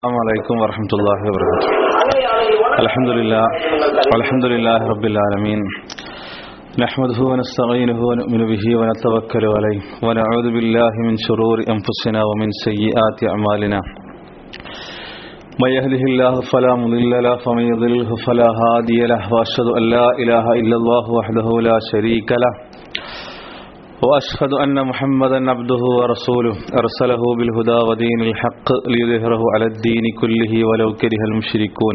السلام عليكم ورحمة الله وبركاته الحمد لله والحمد لله رب العالمين نحمده ونستعينه ونؤمن به ونتوكل عليه ونعوذ بالله من شرور أنفسنا ومن سيئات أعمالنا من يهده الله فلا مضل له ومن يضلله فلا هادي له وأشهد أن لا إله إلا الله وحده لا شريك له وأشهد أن محمدا عبده ورسوله أرسله بالهدى ودين الحق ليظهره على الدين كله ولو كره المشركون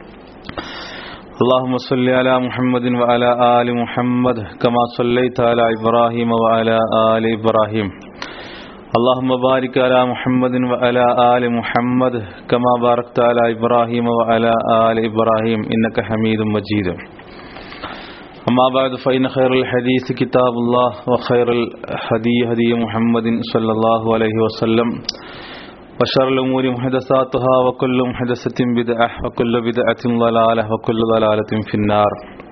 اللهم صل على محمد وعلى آل محمد كما صليت على إبراهيم وعلى آل إبراهيم اللهم بارك على محمد وعلى آل محمد كما باركت على إبراهيم وعلى آل إبراهيم إنك حميد مجيد أما بعد فإن خير الحديث كتاب الله وخير الهدي هدي محمد صلى الله عليه وسلم وشر الأمور محدثاتها وكل محدثة بدعة وكل بدعة ضلالة وكل ضلالة في النار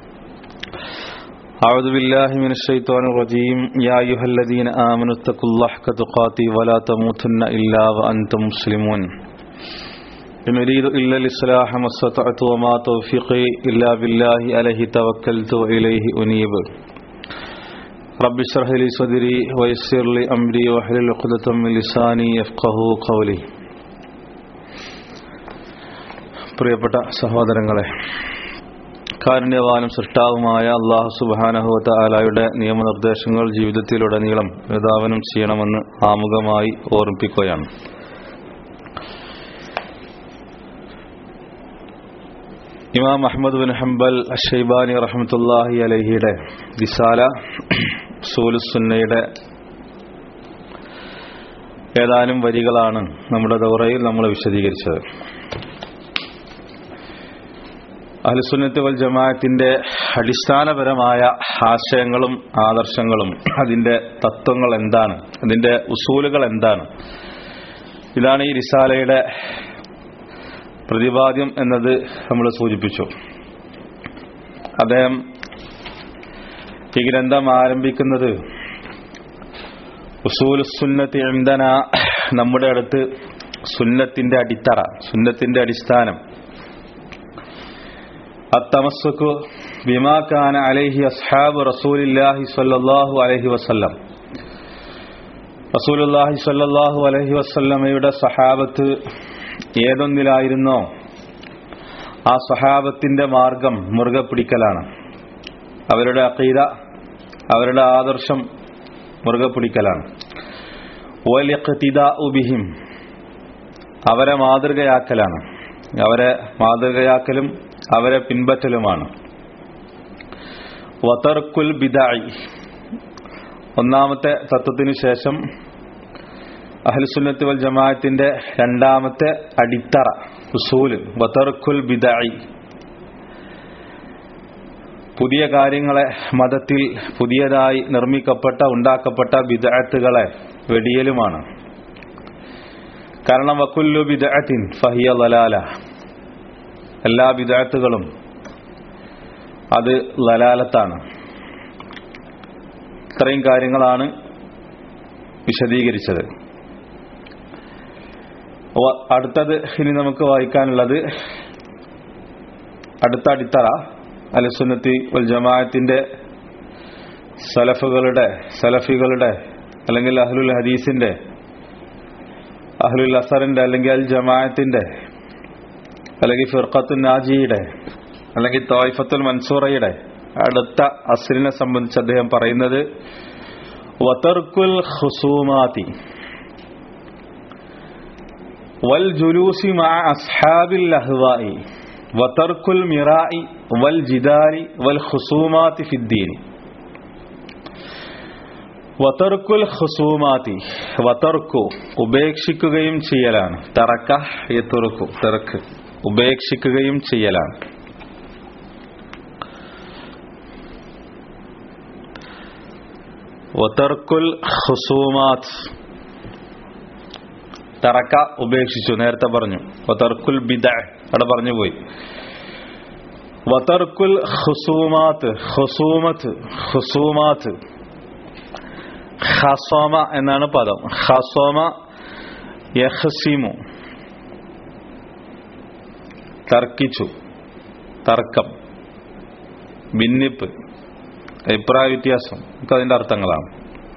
أعوذ بالله من الشيطان الرجيم يا أيها الذين آمنوا اتقوا الله حق تقاته ولا تموتن إلا وأنتم مسلمون إن أريد إلا الإصلاح ما استطعت وما توفيقي إلا بالله عليه توكلت وإليه أنيب رب اشرح لي صدري ويسر لي أمري واحلل عقدة من لساني يفقه قولي പ്രിയപ്പെട്ട സഹോദരങ്ങളെ കാരുണ്യവാനും സൃഷ്ടാവുമായ അള്ളാഹു സുബാനഹുവത്ത ആലായുടെ നിയമനിർദ്ദേശങ്ങൾ ജീവിതത്തിലുടനീളം വിധാവനം ചെയ്യണമെന്ന് ആമുഖമായി ഓർമ്മിപ്പിക്കുകയാണ് ഇമാം അഹമ്മദ് ബിൻ ഹംബൽ ഷൈബാനി റഹമത്തുല്ലാഹി അലഹിയുടെ ദിസാല സൂലുസുന്നയുടെ ഏതാനും വരികളാണ് നമ്മുടെ ദൗറയിൽ നമ്മൾ വിശദീകരിച്ചത് അഹ്ലുസുന്നത്ത് വൽ ജമാഅത്തിന്റെ അടിസ്ഥാനപരമായ ആശയങ്ങളും ആദർശങ്ങളും അതിന്റെ തത്വങ്ങൾ എന്താണ് അതിന്റെ ഉസൂലുകൾ എന്താണ് ഇതാണ് ഈ റിസാലയുടെ പ്രതിപാദ്യം എന്നത് നമ്മൾ സൂചിപ്പിച്ചു അദ്ദേഹം ഈ ഗ്രന്ഥം ആരംഭിക്കുന്നത് ഉസൂൽ സുന്നത്തി എന്തന നമ്മുടെ അടുത്ത് സുന്നത്തിന്റെ അടിത്തറ സുന്നത്തിന്റെ അടിസ്ഥാനം അത്തമസ്സുക്കു ബിമാക്കാന അലൈഹി അസ്ഹാബ് റസൂലില്ലാഹി സ്വല്ലല്ലാഹു അലൈഹി വസല്ലം റസൂലുല്ലാഹി സ്വല്ലല്ലാഹു അലൈഹി വസല്ലമയുടെ സഹാബത്ത് ഏതൊന്നിലായിരുന്നോ ആ സഹാബത്തിന്റെ മാർഗം മുറുകെ പിടിക്കലാണ് അവരുടെ അക്കീത അവരുടെ ആദർശം മുറുകെ പിടിക്കലാണ് ബിഹിം അവരെ മാതൃകയാക്കലാണ് അവരെ മാതൃകയാക്കലും അവരെ പിൻപറ്റലുമാണ് വതർക്കുൽ ബിദായി ഒന്നാമത്തെ തത്വത്തിനു ശേഷം അഹ്ലുസുന്നത്ത് വൽ ജമാഅത്തിന്റെ രണ്ടാമത്തെ അടിത്തറ ഉസൂല് വതർക്കുൽ ബിദായി പുതിയ കാര്യങ്ങളെ മതത്തിൽ പുതിയതായി നിർമ്മിക്കപ്പെട്ട ഉണ്ടാക്കപ്പെട്ട ബിദഅത്തുകളെ വെടിയലുമാണ് കാരണം വക്കുല്ലു ബിദഅത്തിൻ ഫഹിയ ലലാല എല്ലാ ബിദഅത്തുകളും അത് ലലാലത്താണ് ഇത്രയും കാര്യങ്ങളാണ് വിശദീകരിച്ചത് അടുത്തത് ഇനി നമുക്ക് വായിക്കാനുള്ളത് അടുത്ത അടിത്തറ അലസുന്നത്തി വൽ ജമാഅത്തിന്റെ സലഫുകളുടെ സലഫികളുടെ അല്ലെങ്കിൽ അഹ്ലുൽ ഹദീസിന്റെ അഹ്ലുൽ അസറിന്റെ അല്ലെങ്കിൽ അൽ ജമാഅത്തിന്റെ അല്ലെങ്കിൽ ഫിർഖത്തുൽ നാജിയുടെ അല്ലെങ്കിൽ തോയ്ഫത്തുൽ മൻസൂറയുടെ അടുത്ത അസ്രിനെ സംബന്ധിച്ച് അദ്ദേഹം പറയുന്നത് വതർക്കുൽ ഖുസൂമാതി വൽ ജുലൂസി മാ അസ്ഹാബിൽ അഹ്വായി വതർക്കുൽ മിറായി വൽ ജിദാരി വൽ ഖുസൂമാതി ഫിദ്ദീനി വതർക്കുൽ ഖുസൂമാതി വതർക്കു ഉപേക്ഷിക്കുകയും ചെയ്യലാണ് തറക്ക യതുർക്കു തറക്ക് ഉപേക്ഷിക്കുകയും ചെയ്യലാണ് വതർക്കുൽ ഖുസൂമാത് തറക്ക ഉപേക്ഷിച്ചു നേരത്തെ പറഞ്ഞു വതർക്കുൽ ബിദ അവിടെ പറഞ്ഞു പോയി വതർക്കുൽ ഖുസൂമാത്ത് ഖുസൂമത്ത് ഖുസൂമാത്ത് ഖസോമ എന്നാണ് പദം ഖസോമ യഹ്സിമു തർക്കിച്ചു തർക്കം ഭിന്നിപ്പ് അഭിപ്രായ വ്യത്യാസം ഒക്കെ അതിന്റെ അർത്ഥങ്ങളാണ്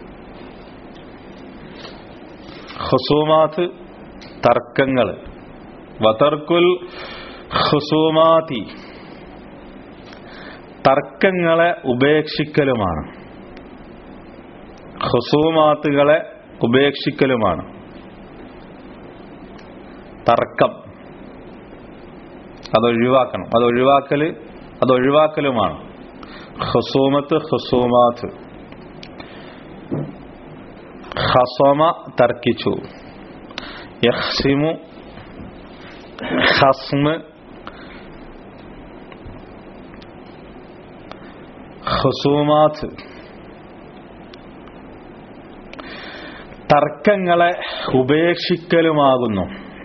ഹുസൂമാത്ത് തർക്കങ്ങൾ വതർക്കുൽ ഹുസൂമാതി തർക്കങ്ങളെ ഉപേക്ഷിക്കലുമാണ് ഹുസൂമാത്തുകളെ ഉപേക്ഷിക്കലുമാണ് തർക്കം അതൊഴിവാക്കണം അതൊഴിവാക്കല് അതൊഴിവാക്കലുമാണ് ഹുസൂമത്ത് ഹുസൂമാത്ത് ഹസമ തർക്കിച്ചു യഹ്സിമു ഹസ്മ് ഹുസൂമാത്ത് തർക്കങ്ങളെ ഉപേക്ഷിക്കലുമാകുന്നു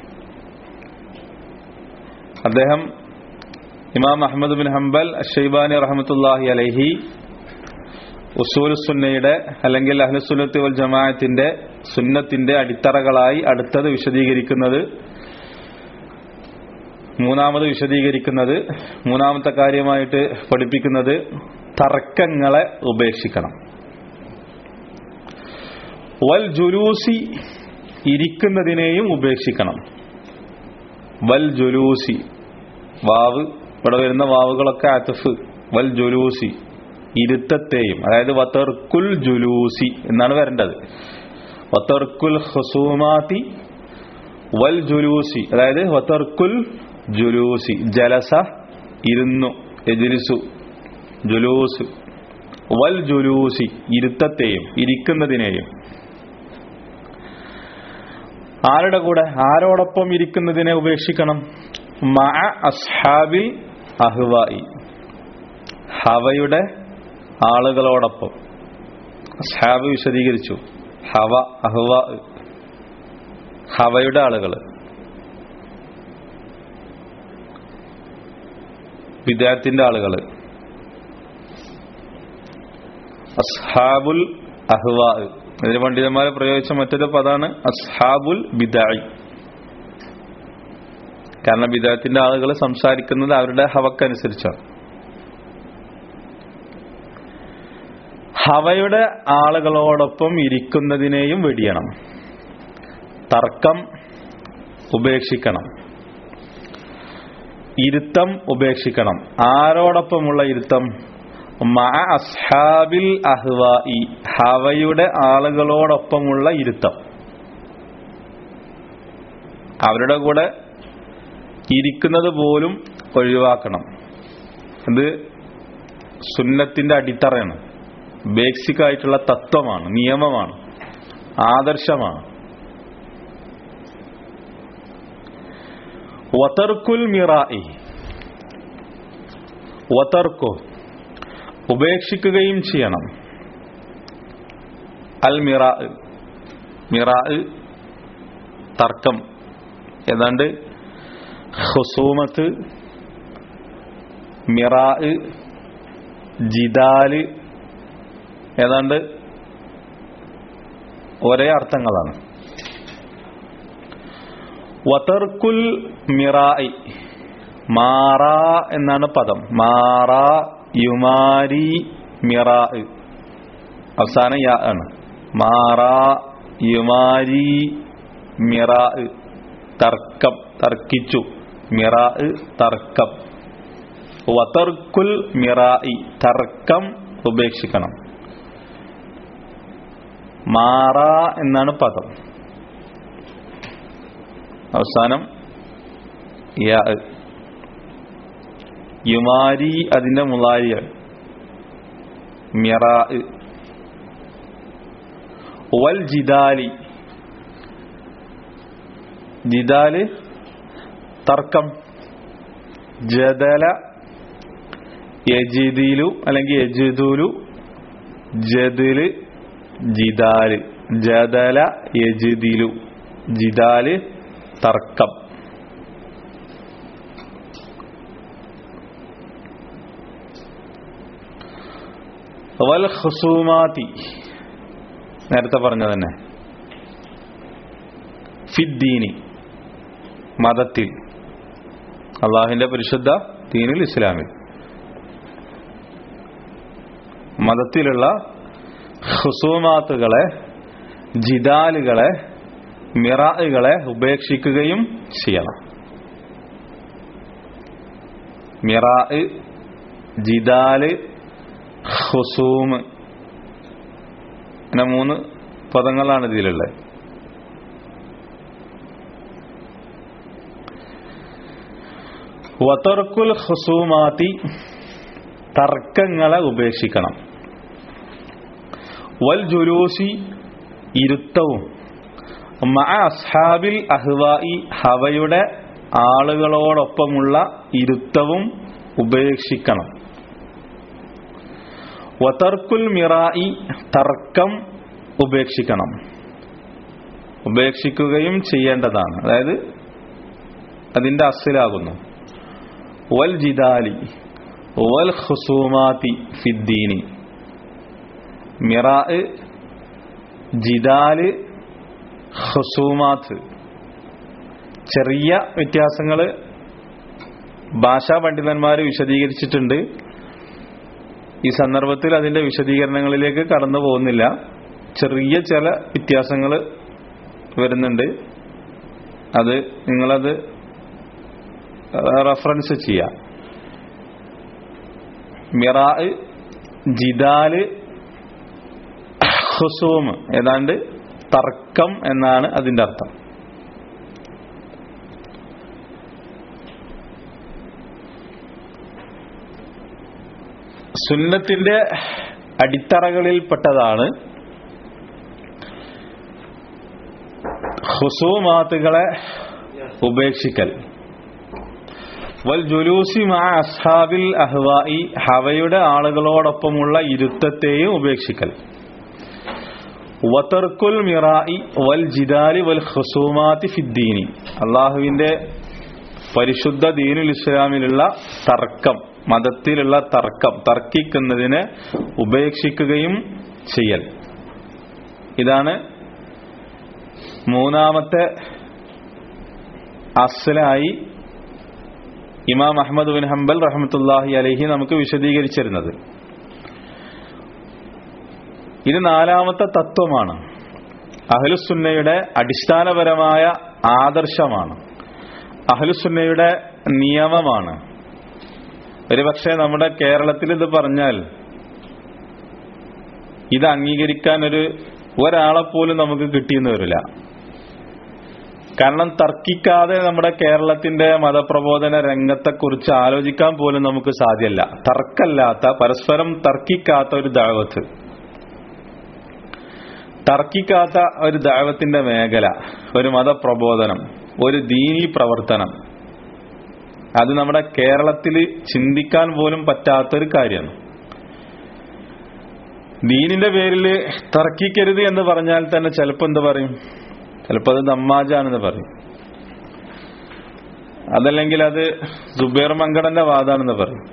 അദ്ദേഹം ഇമാം അഹമ്മദ് ബിൻ ഹംബൽ ഷെയ്ബാനി റഹമത്തുല്ലാഹി അലഹി ഉസൂൽ സുന്നയുടെ അല്ലെങ്കിൽ അഹ്ലുസുന്നത്ത് വൽ ജമാഅത്തിന്റെ സുന്നത്തിന്റെ അടിത്തറകളായി അടുത്തത് വിശദീകരിക്കുന്നത് മൂന്നാമത് വിശദീകരിക്കുന്നത് മൂന്നാമത്തെ കാര്യമായിട്ട് പഠിപ്പിക്കുന്നത് തർക്കങ്ങളെ ഉപേക്ഷിക്കണം വൽ ജുലൂസി ഇരിക്കുന്നതിനെയും ഉപേക്ഷിക്കണം വൽ ജുലൂസി വാവ് ഇവിടെ വരുന്ന വാവുകളൊക്കെ അത്തഫ് വൽ ജുലൂസി ഇരുത്തത്തെയും അതായത് വത്തർക്കുൽ ജുലൂസി എന്നാണ് വരേണ്ടത് വത്തർക്കുൽ ഹുസൂമാത്തി വൽ ജുലൂസി അതായത് വത്തർക്കുൽ ജുലൂസി ജലസ ഇരുന്നു എജിലിസു ജുലൂസ് വൽ ജുലൂസി ഇരുത്തത്തെയും ഇരിക്കുന്നതിനെയും ആരുടെ കൂടെ ആരോടൊപ്പം ഇരിക്കുന്നതിനെ ഉപേക്ഷിക്കണം മഅ അസ്ഹാബിൽ അഹ്വായി ഹവയുടെ ആളുകളോടൊപ്പം അസ്ഹാബ് വിശദീകരിച്ചു ഹവ അഹ്വ ഹവയുടെ ആളുകൾ വിദ്യാർത്ഥിന്റെ ആളുകൾ അസ്ഹാബുൽ അഹ്വാ ഇതിന് പണ്ഡിതന്മാരെ പ്രയോഗിച്ച മറ്റൊരു പദമാണ് അസ്ഹാബുൽ ബിദായി കാരണം ബിദാത്തിന്റെ ആളുകൾ സംസാരിക്കുന്നത് അവരുടെ ഹവക്കനുസരിച്ചാണ് ഹവയുടെ ആളുകളോടൊപ്പം ഇരിക്കുന്നതിനെയും വെടിയണം തർക്കം ഉപേക്ഷിക്കണം ഇരുത്തം ഉപേക്ഷിക്കണം ആരോടൊപ്പമുള്ള ഇരുത്തം മഅ അസ്ഹാബിൽ അഹ്വായി ഹവയുടെ ആളുകളോടൊപ്പമുള്ള ഇരുത്തം അവരുടെ കൂടെ ഇരിക്കുന്നത് പോലും ഒഴിവാക്കണം ഇത് സുന്നത്തിന്റെ അടിത്തറയാണ് ബേസിക് ആയിട്ടുള്ള തത്വമാണ് നിയമമാണ് ആദർശമാണ് വതർക്കുൽ മിറായി വതർക്കു ഉപേക്ഷിക്കുകയും ചെയ്യണം അൽ മിറാ മിറാ തർക്കം ഏതാണ്ട് ഹുസൂമത്ത് മിറാ ജിദാല് ഏതാണ്ട് ഒരേ അർത്ഥങ്ങളാണ് വതർക്കുൽ മിറായി മാറ എന്നാണ് പദം മാറ യുമാരി മിറാ അവസാനം യാ ആണ് മാറ യുമാരി മിറാ തർക്കം തർക്കിച്ചു മിറാ തർക്കം വതർക്കുൽ മിറായി തർക്കം ഉപേക്ഷിക്കണം മാറ എന്നാണ് പദം അവസാനം യാ യുമാരി അതിന്റെ മുലാരിയ മിറ വൽ ജിദാലി ജിദാല് തർക്കം ജദല യജിദിലു അല്ലെങ്കിൽ യജിദുലു ജദില് ജിദാല് ജദല യജിദിലു ജിദാല് തർക്കം വൽ ഹുസൂമാതി നേരത്തെ പറഞ്ഞ തന്നെ ഫിദ്ദീനി മതത്തിൽ അള്ളാഹുവിന്റെ പരിശുദ്ധ ദീനിൽ ഇസ്ലാമിൽ മതത്തിലുള്ള ഹുസൂമാത്തുകളെ ജിദാലുകളെ മിറാഹുകളെ ഉപേക്ഷിക്കുകയും ചെയ്യണം മിറാ ജിദാല് ഹുസൂം അങ്ങനെ മൂന്ന് പദങ്ങളാണ് ഇതിലുള്ളത് വതർക്കുൽ ഹുസൂമാത്തി തർക്കങ്ങളെ ഉപേക്ഷിക്കണം വൽ ജുലൂസി ഇരുത്തവും മഅ അസ്ഹാബിൽ അഹ്വായി ഹവയുടെ ആളുകളോടൊപ്പമുള്ള ഇരുത്തവും ഉപേക്ഷിക്കണം വതർക്കുൽ മിറായി തർക്കം ഉപേക്ഷിക്കണം ഉപേക്ഷിക്കുകയും ചെയ്യേണ്ടതാണ് അതായത് അതിന്റെ അസിലാകുന്നു വൽ ജിദാലി വൽ ഖുസൂമാതി ഫിദ്ദീനി മിറാ ജിദാല് ഖുസൂമാത്ത് ചെറിയ വ്യത്യാസങ്ങൾ ഭാഷാ പണ്ഡിതന്മാർ വിശദീകരിച്ചിട്ടുണ്ട് ഈ സന്ദർഭത്തിൽ അതിന്റെ വിശദീകരണങ്ങളിലേക്ക് കടന്നു പോകുന്നില്ല ചെറിയ ചില വ്യത്യാസങ്ങൾ വരുന്നുണ്ട് അത് നിങ്ങളത് റെഫറൻസ് ചെയ്യാം മിറാ ജിദാല് ഹുസൂം ഏതാണ്ട് തർക്കം എന്നാണ് അതിന്റെ അർത്ഥം സുന്നത്തിന്റെ അടിത്തറകളിൽപ്പെട്ടതാണ് ഹുസൂമാത്തുകളെ ഉപേക്ഷിക്കൽ വൽ ജുലൂസി മാ അസ്ഹാബിൽ അഹ്വായി ഹവയുടെ ആളുകളോടൊപ്പമുള്ള ഇരുത്തത്തെയും ഉപേക്ഷിക്കൽ വതർക്കുൽ മിറായി വൽ ജിദാലി വൽ ഹുസൂമാത്തി ഫിദ്ദീനി അള്ളാഹുവിന്റെ പരിശുദ്ധ ദീനുൽ ഇസ്ലാമിലുള്ള തർക്കം മതത്തിലുള്ള തർക്കം തർക്കിക്കുന്നതിനെ ഉപേക്ഷിക്കുകയും ചെയ്യൽ ഇതാണ് മൂന്നാമത്തെ അസ്ലായി ഇമാം അഹമ്മദ് ബിൻ ഹംബൽ റഹമത്തുല്ലാഹി അലഹി നമുക്ക് വിശദീകരിച്ചിരുന്നത് ഇത് നാലാമത്തെ തത്വമാണ് അഹ്ലുസുന്നയുടെ അടിസ്ഥാനപരമായ ആദർശമാണ് അഹ്ലുസുന്നയുടെ നിയമമാണ് ഒരുപക്ഷെ നമ്മുടെ കേരളത്തിൽ ഇത് പറഞ്ഞാൽ ഇത് അംഗീകരിക്കാൻ ഒരു ഒരാളെ പോലും നമുക്ക് കിട്ടിയെന്ന് വരില്ല കാരണം തർക്കിക്കാതെ നമ്മുടെ കേരളത്തിന്റെ മതപ്രബോധന രംഗത്തെക്കുറിച്ച് ആലോചിക്കാൻ പോലും നമുക്ക് സാധ്യമല്ല തർക്കല്ലാത്ത പരസ്പരം തർക്കിക്കാത്ത ഒരു ദാവത്ത് തർക്കിക്കാത്ത ഒരു ദാവത്തിന്റെ മേഖല ഒരു മതപ്രബോധനം ഒരു ദീനീ പ്രവർത്തനം അത് നമ്മുടെ കേരളത്തിൽ ചിന്തിക്കാൻ പോലും പറ്റാത്തൊരു കാര്യമാണ് ദീനിന്റെ പേരിൽ തർക്കിക്കരുത് എന്ന് പറഞ്ഞാൽ തന്നെ ചിലപ്പോൾ എന്ത് പറയും ചിലപ്പോൾ അത് നമ്മാജാണെന്ന് പറയും അതല്ലെങ്കിൽ അത് സുബൈർ മങ്കടന്റെ വാദാണെന്ന് പറയും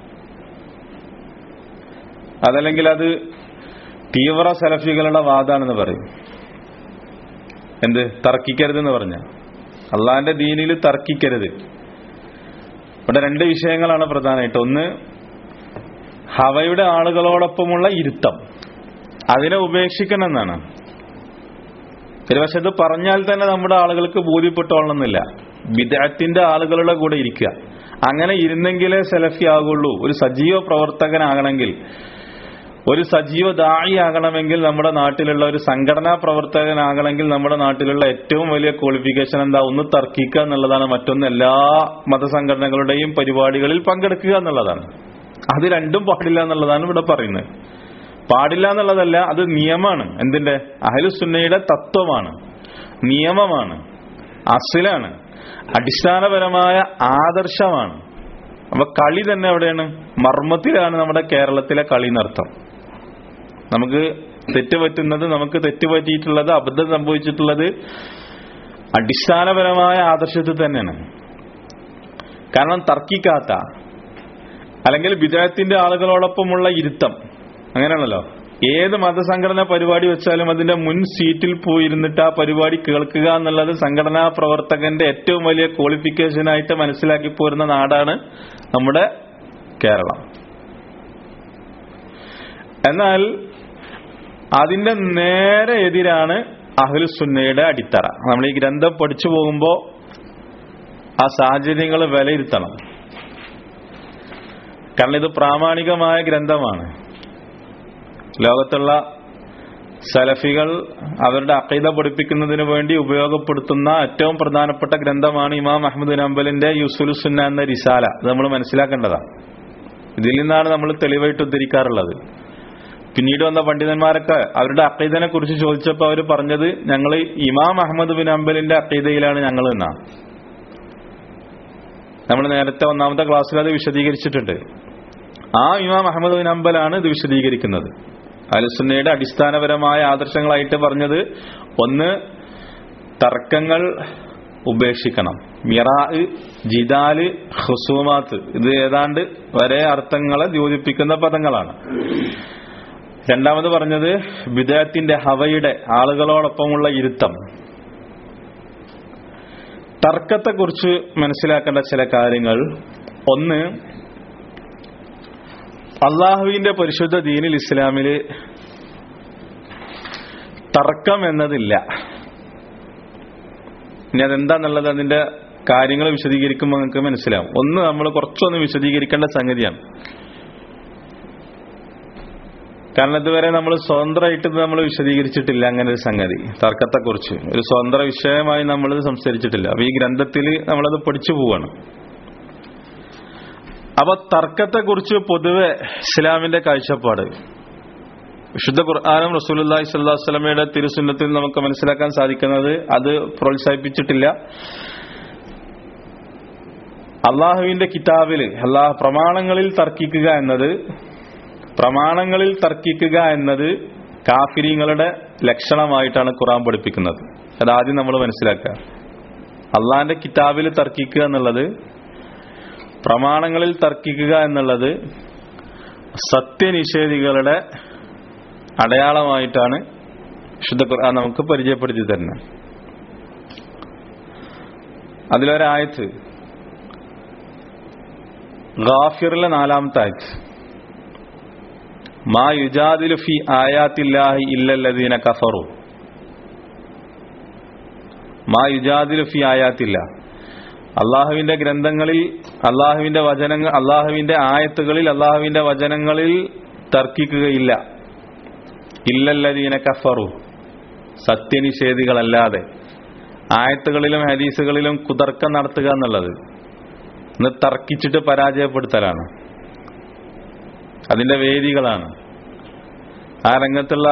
അതല്ലെങ്കിൽ അത് തീവ്ര സലഫികളുടെ വാദാണെന്ന് പറയും എന്ത് തർക്കിക്കരുതെന്ന് പറഞ്ഞ അള്ളാന്റെ ദീനിൽ തർക്കിക്കരുത് ഇവിടെ രണ്ട് വിഷയങ്ങളാണ് പ്രധാനമായിട്ട് ഒന്ന് ഹവയുടെ ആളുകളോടൊപ്പമുള്ള ഇരുത്തം അതിനെ ഉപേക്ഷിക്കണം എന്നാണ് ഒരു പക്ഷെ ഇത് പറഞ്ഞാൽ തന്നെ നമ്മുടെ ആളുകൾക്ക് ബോധ്യപ്പെട്ടോളണമെന്നില്ല വിദഗ്ധത്തിന്റെ ആളുകളുടെ കൂടെ ഇരിക്കുക അങ്ങനെ ഇരുന്നെങ്കിലേ സെലഫി ആകുള്ളൂ ഒരു സജീവ പ്രവർത്തകനാകണമെങ്കിൽ ഒരു സജീവ ദായി ആകണമെങ്കിൽ നമ്മുടെ നാട്ടിലുള്ള ഒരു സംഘടനാ പ്രവർത്തകനാകണമെങ്കിൽ നമ്മുടെ നാട്ടിലുള്ള ഏറ്റവും വലിയ ക്വാളിഫിക്കേഷൻ എന്താ ഒന്ന് തർക്കിക്കുക എന്നുള്ളതാണ് മറ്റൊന്ന് എല്ലാ മതസംഘടനകളുടെയും പരിപാടികളിൽ പങ്കെടുക്കുക എന്നുള്ളതാണ് അത് രണ്ടും പാടില്ല എന്നുള്ളതാണ് ഇവിടെ പറയുന്നത് പാടില്ല എന്നുള്ളതല്ല അത് നിയമമാണ് എന്തിന്റെ അഹലുസുന്നയുടെ തത്വമാണ് നിയമമാണ് അസിലാണ് അടിസ്ഥാനപരമായ ആദർശമാണ് അപ്പൊ കളി തന്നെ എവിടെയാണ് മർമ്മത്തിലാണ് നമ്മുടെ കേരളത്തിലെ കളി നർത്ഥം നമുക്ക് തെറ്റ് പറ്റുന്നത് നമുക്ക് തെറ്റ് പറ്റിയിട്ടുള്ളത് അബദ്ധം സംഭവിച്ചിട്ടുള്ളത് അടിസ്ഥാനപരമായ ആദർശത്തിൽ തന്നെയാണ് കാരണം തർക്കിക്കാത്ത അല്ലെങ്കിൽ വിദേഹത്തിന്റെ ആളുകളോടൊപ്പമുള്ള ഇരുത്തം അങ്ങനെയാണല്ലോ ഏത് മതസംഘടന പരിപാടി വെച്ചാലും അതിന്റെ മുൻ സീറ്റിൽ പോയിരുന്നിട്ട് ആ പരിപാടി കേൾക്കുക എന്നുള്ളത് സംഘടനാ പ്രവർത്തകന്റെ ഏറ്റവും വലിയ ക്വാളിഫിക്കേഷൻ ആയിട്ട് മനസ്സിലാക്കി പോരുന്ന നാടാണ് നമ്മുടെ കേരളം എന്നാൽ അതിന്റെ നേരെ എതിരാണ് അഹ്ലുസുന്നയുടെ അടിത്തറ നമ്മൾ ഈ ഗ്രന്ഥം പഠിച്ചു പോകുമ്പോൾ ആ സാഹചര്യങ്ങൾ വിലയിരുത്തണം കാരണം ഇത് പ്രാമാണികമായ ഗ്രന്ഥമാണ് ലോകത്തുള്ള സലഫികൾ അവരുടെ അക്കൈത പഠിപ്പിക്കുന്നതിന് വേണ്ടി ഉപയോഗപ്പെടുത്തുന്ന ഏറ്റവും പ്രധാനപ്പെട്ട ഗ്രന്ഥമാണ് ഇമാം അഹമ്മദ് നമ്പലിന്റെ യുസുലുസുന്ന എന്ന റിസാല ഇത് നമ്മൾ മനസ്സിലാക്കേണ്ടതാണ് ഇതിൽ നിന്നാണ് നമ്മൾ തെളിവായിട്ട് ഉദ്ധരിക്കാറുള്ളത് പിന്നീട് വന്ന പണ്ഡിതന്മാരൊക്കെ അവരുടെ അക്കൈദനെ കുറിച്ച് ചോദിച്ചപ്പോൾ അവർ പറഞ്ഞത് ഞങ്ങൾ ഇമാം അഹമ്മദ് ബിൻ അംബലിന്റെ അക്കൈദയിലാണ് ഞങ്ങൾ എന്നാണ് നമ്മൾ നേരത്തെ ഒന്നാമത്തെ ക്ലാസ്സിൽ അത് വിശദീകരിച്ചിട്ടുണ്ട് ആ ഇമാം അഹമ്മദ് ബിൻ അംബലാണ് ഇത് വിശദീകരിക്കുന്നത് അലുസുന്നയുടെ അടിസ്ഥാനപരമായ ആദർശങ്ങളായിട്ട് പറഞ്ഞത് ഒന്ന് തർക്കങ്ങൾ ഉപേക്ഷിക്കണം മിറാ ജിദാല് ഹുസൂമാത്ത് ഇത് ഏതാണ്ട് വരെ അർത്ഥങ്ങളെ ദ്യോതിപ്പിക്കുന്ന പദങ്ങളാണ് രണ്ടാമത് പറഞ്ഞത് വിദേഹത്തിന്റെ ഹവയുടെ ആളുകളോടൊപ്പമുള്ള ഇരുത്തം തർക്കത്തെക്കുറിച്ച് മനസ്സിലാക്കേണ്ട ചില കാര്യങ്ങൾ ഒന്ന് അള്ളാഹുവിന്റെ പരിശുദ്ധ ദീനിൽ ഇസ്ലാമില് തർക്കം എന്നതില്ല ഇനി അതെന്താന്നുള്ളത് അതിന്റെ കാര്യങ്ങൾ വിശദീകരിക്കുമ്പോൾ നിങ്ങൾക്ക് മനസ്സിലാവും ഒന്ന് നമ്മൾ കുറച്ചൊന്ന് വിശദീകരിക്കേണ്ട സംഗതിയാണ് കാരണം ഇതുവരെ നമ്മൾ സ്വതന്ത്രമായിട്ട് നമ്മൾ വിശദീകരിച്ചിട്ടില്ല അങ്ങനെ ഒരു സംഗതി തർക്കത്തെക്കുറിച്ച് ഒരു സ്വതന്ത്ര വിഷയമായി നമ്മളിത് സംസാരിച്ചിട്ടില്ല അപ്പൊ ഈ ഗ്രന്ഥത്തിൽ നമ്മളത് പഠിച്ചു പോവാണ് അപ്പൊ തർക്കത്തെക്കുറിച്ച് പൊതുവെ ഇസ്ലാമിന്റെ കാഴ്ചപ്പാട് വിശുദ്ധ ഖുർആാനും റസൂലി സ്വല്ലാസ്ലമയുടെ തിരുസുന്നത്തിൽ നമുക്ക് മനസ്സിലാക്കാൻ സാധിക്കുന്നത് അത് പ്രോത്സാഹിപ്പിച്ചിട്ടില്ല അള്ളാഹുവിന്റെ കിതാബിൽ അള്ളാഹ് പ്രമാണങ്ങളിൽ തർക്കിക്കുക എന്നത് പ്രമാണങ്ങളിൽ തർക്കിക്കുക എന്നത് കാഫിരിങ്ങളുടെ ലക്ഷണമായിട്ടാണ് ഖുറാൻ പഠിപ്പിക്കുന്നത് അതാദ്യം നമ്മൾ മനസ്സിലാക്കുക അള്ളാഹിന്റെ കിതാബിൽ തർക്കിക്കുക എന്നുള്ളത് പ്രമാണങ്ങളിൽ തർക്കിക്കുക എന്നുള്ളത് സത്യനിഷേധികളുടെ അടയാളമായിട്ടാണ് വിശുദ്ധ ഖുർആൻ നമുക്ക് പരിചയപ്പെടുത്തി തരുന്നത് അതിലൊരായത്ത് ഗാഫിറിലെ നാലാമത്തെ ആയത്ത് മാ യുജാദിലു ഫി ആയാത്തില്ലാഹി ഇല്ലല്ലദീന കഫറു മാ യുജാദിലു ഫി ആയാത്തില്ല അള്ളാഹുവിന്റെ ഗ്രന്ഥങ്ങളിൽ അള്ളാഹുവിന്റെ വചനങ്ങൾ അള്ളാഹുവിന്റെ ആയത്തുകളിൽ അള്ളാഹുവിന്റെ വചനങ്ങളിൽ തർക്കിക്കുകയില്ല ഇല്ലല്ലദീന കഫറു സത്യനിഷേധികളല്ലാതെ ആയത്തുകളിലും ഹദീസുകളിലും കുതർക്കം നടത്തുക എന്നുള്ളത് ഇന്ന് തർക്കിച്ചിട്ട് പരാജയപ്പെടുത്തലാണ് അതിന്റെ വേദികളാണ് ആ രംഗത്തുള്ള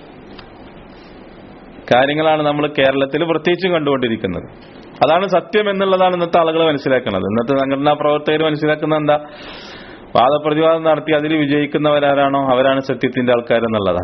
കാര്യങ്ങളാണ് നമ്മൾ കേരളത്തിൽ പ്രത്യേകിച്ചും കണ്ടുകൊണ്ടിരിക്കുന്നത് അതാണ് സത്യം എന്നുള്ളതാണ് ഇന്നത്തെ ആളുകൾ മനസ്സിലാക്കുന്നത് ഇന്നത്തെ സംഘടനാ പ്രവർത്തകർ മനസ്സിലാക്കുന്നത് എന്താ വാദപ്രതിവാദം നടത്തി അതിൽ വിജയിക്കുന്നവരാരാണോ അവരാണ് സത്യത്തിന്റെ ആൾക്കാരെന്നുള്ളതാ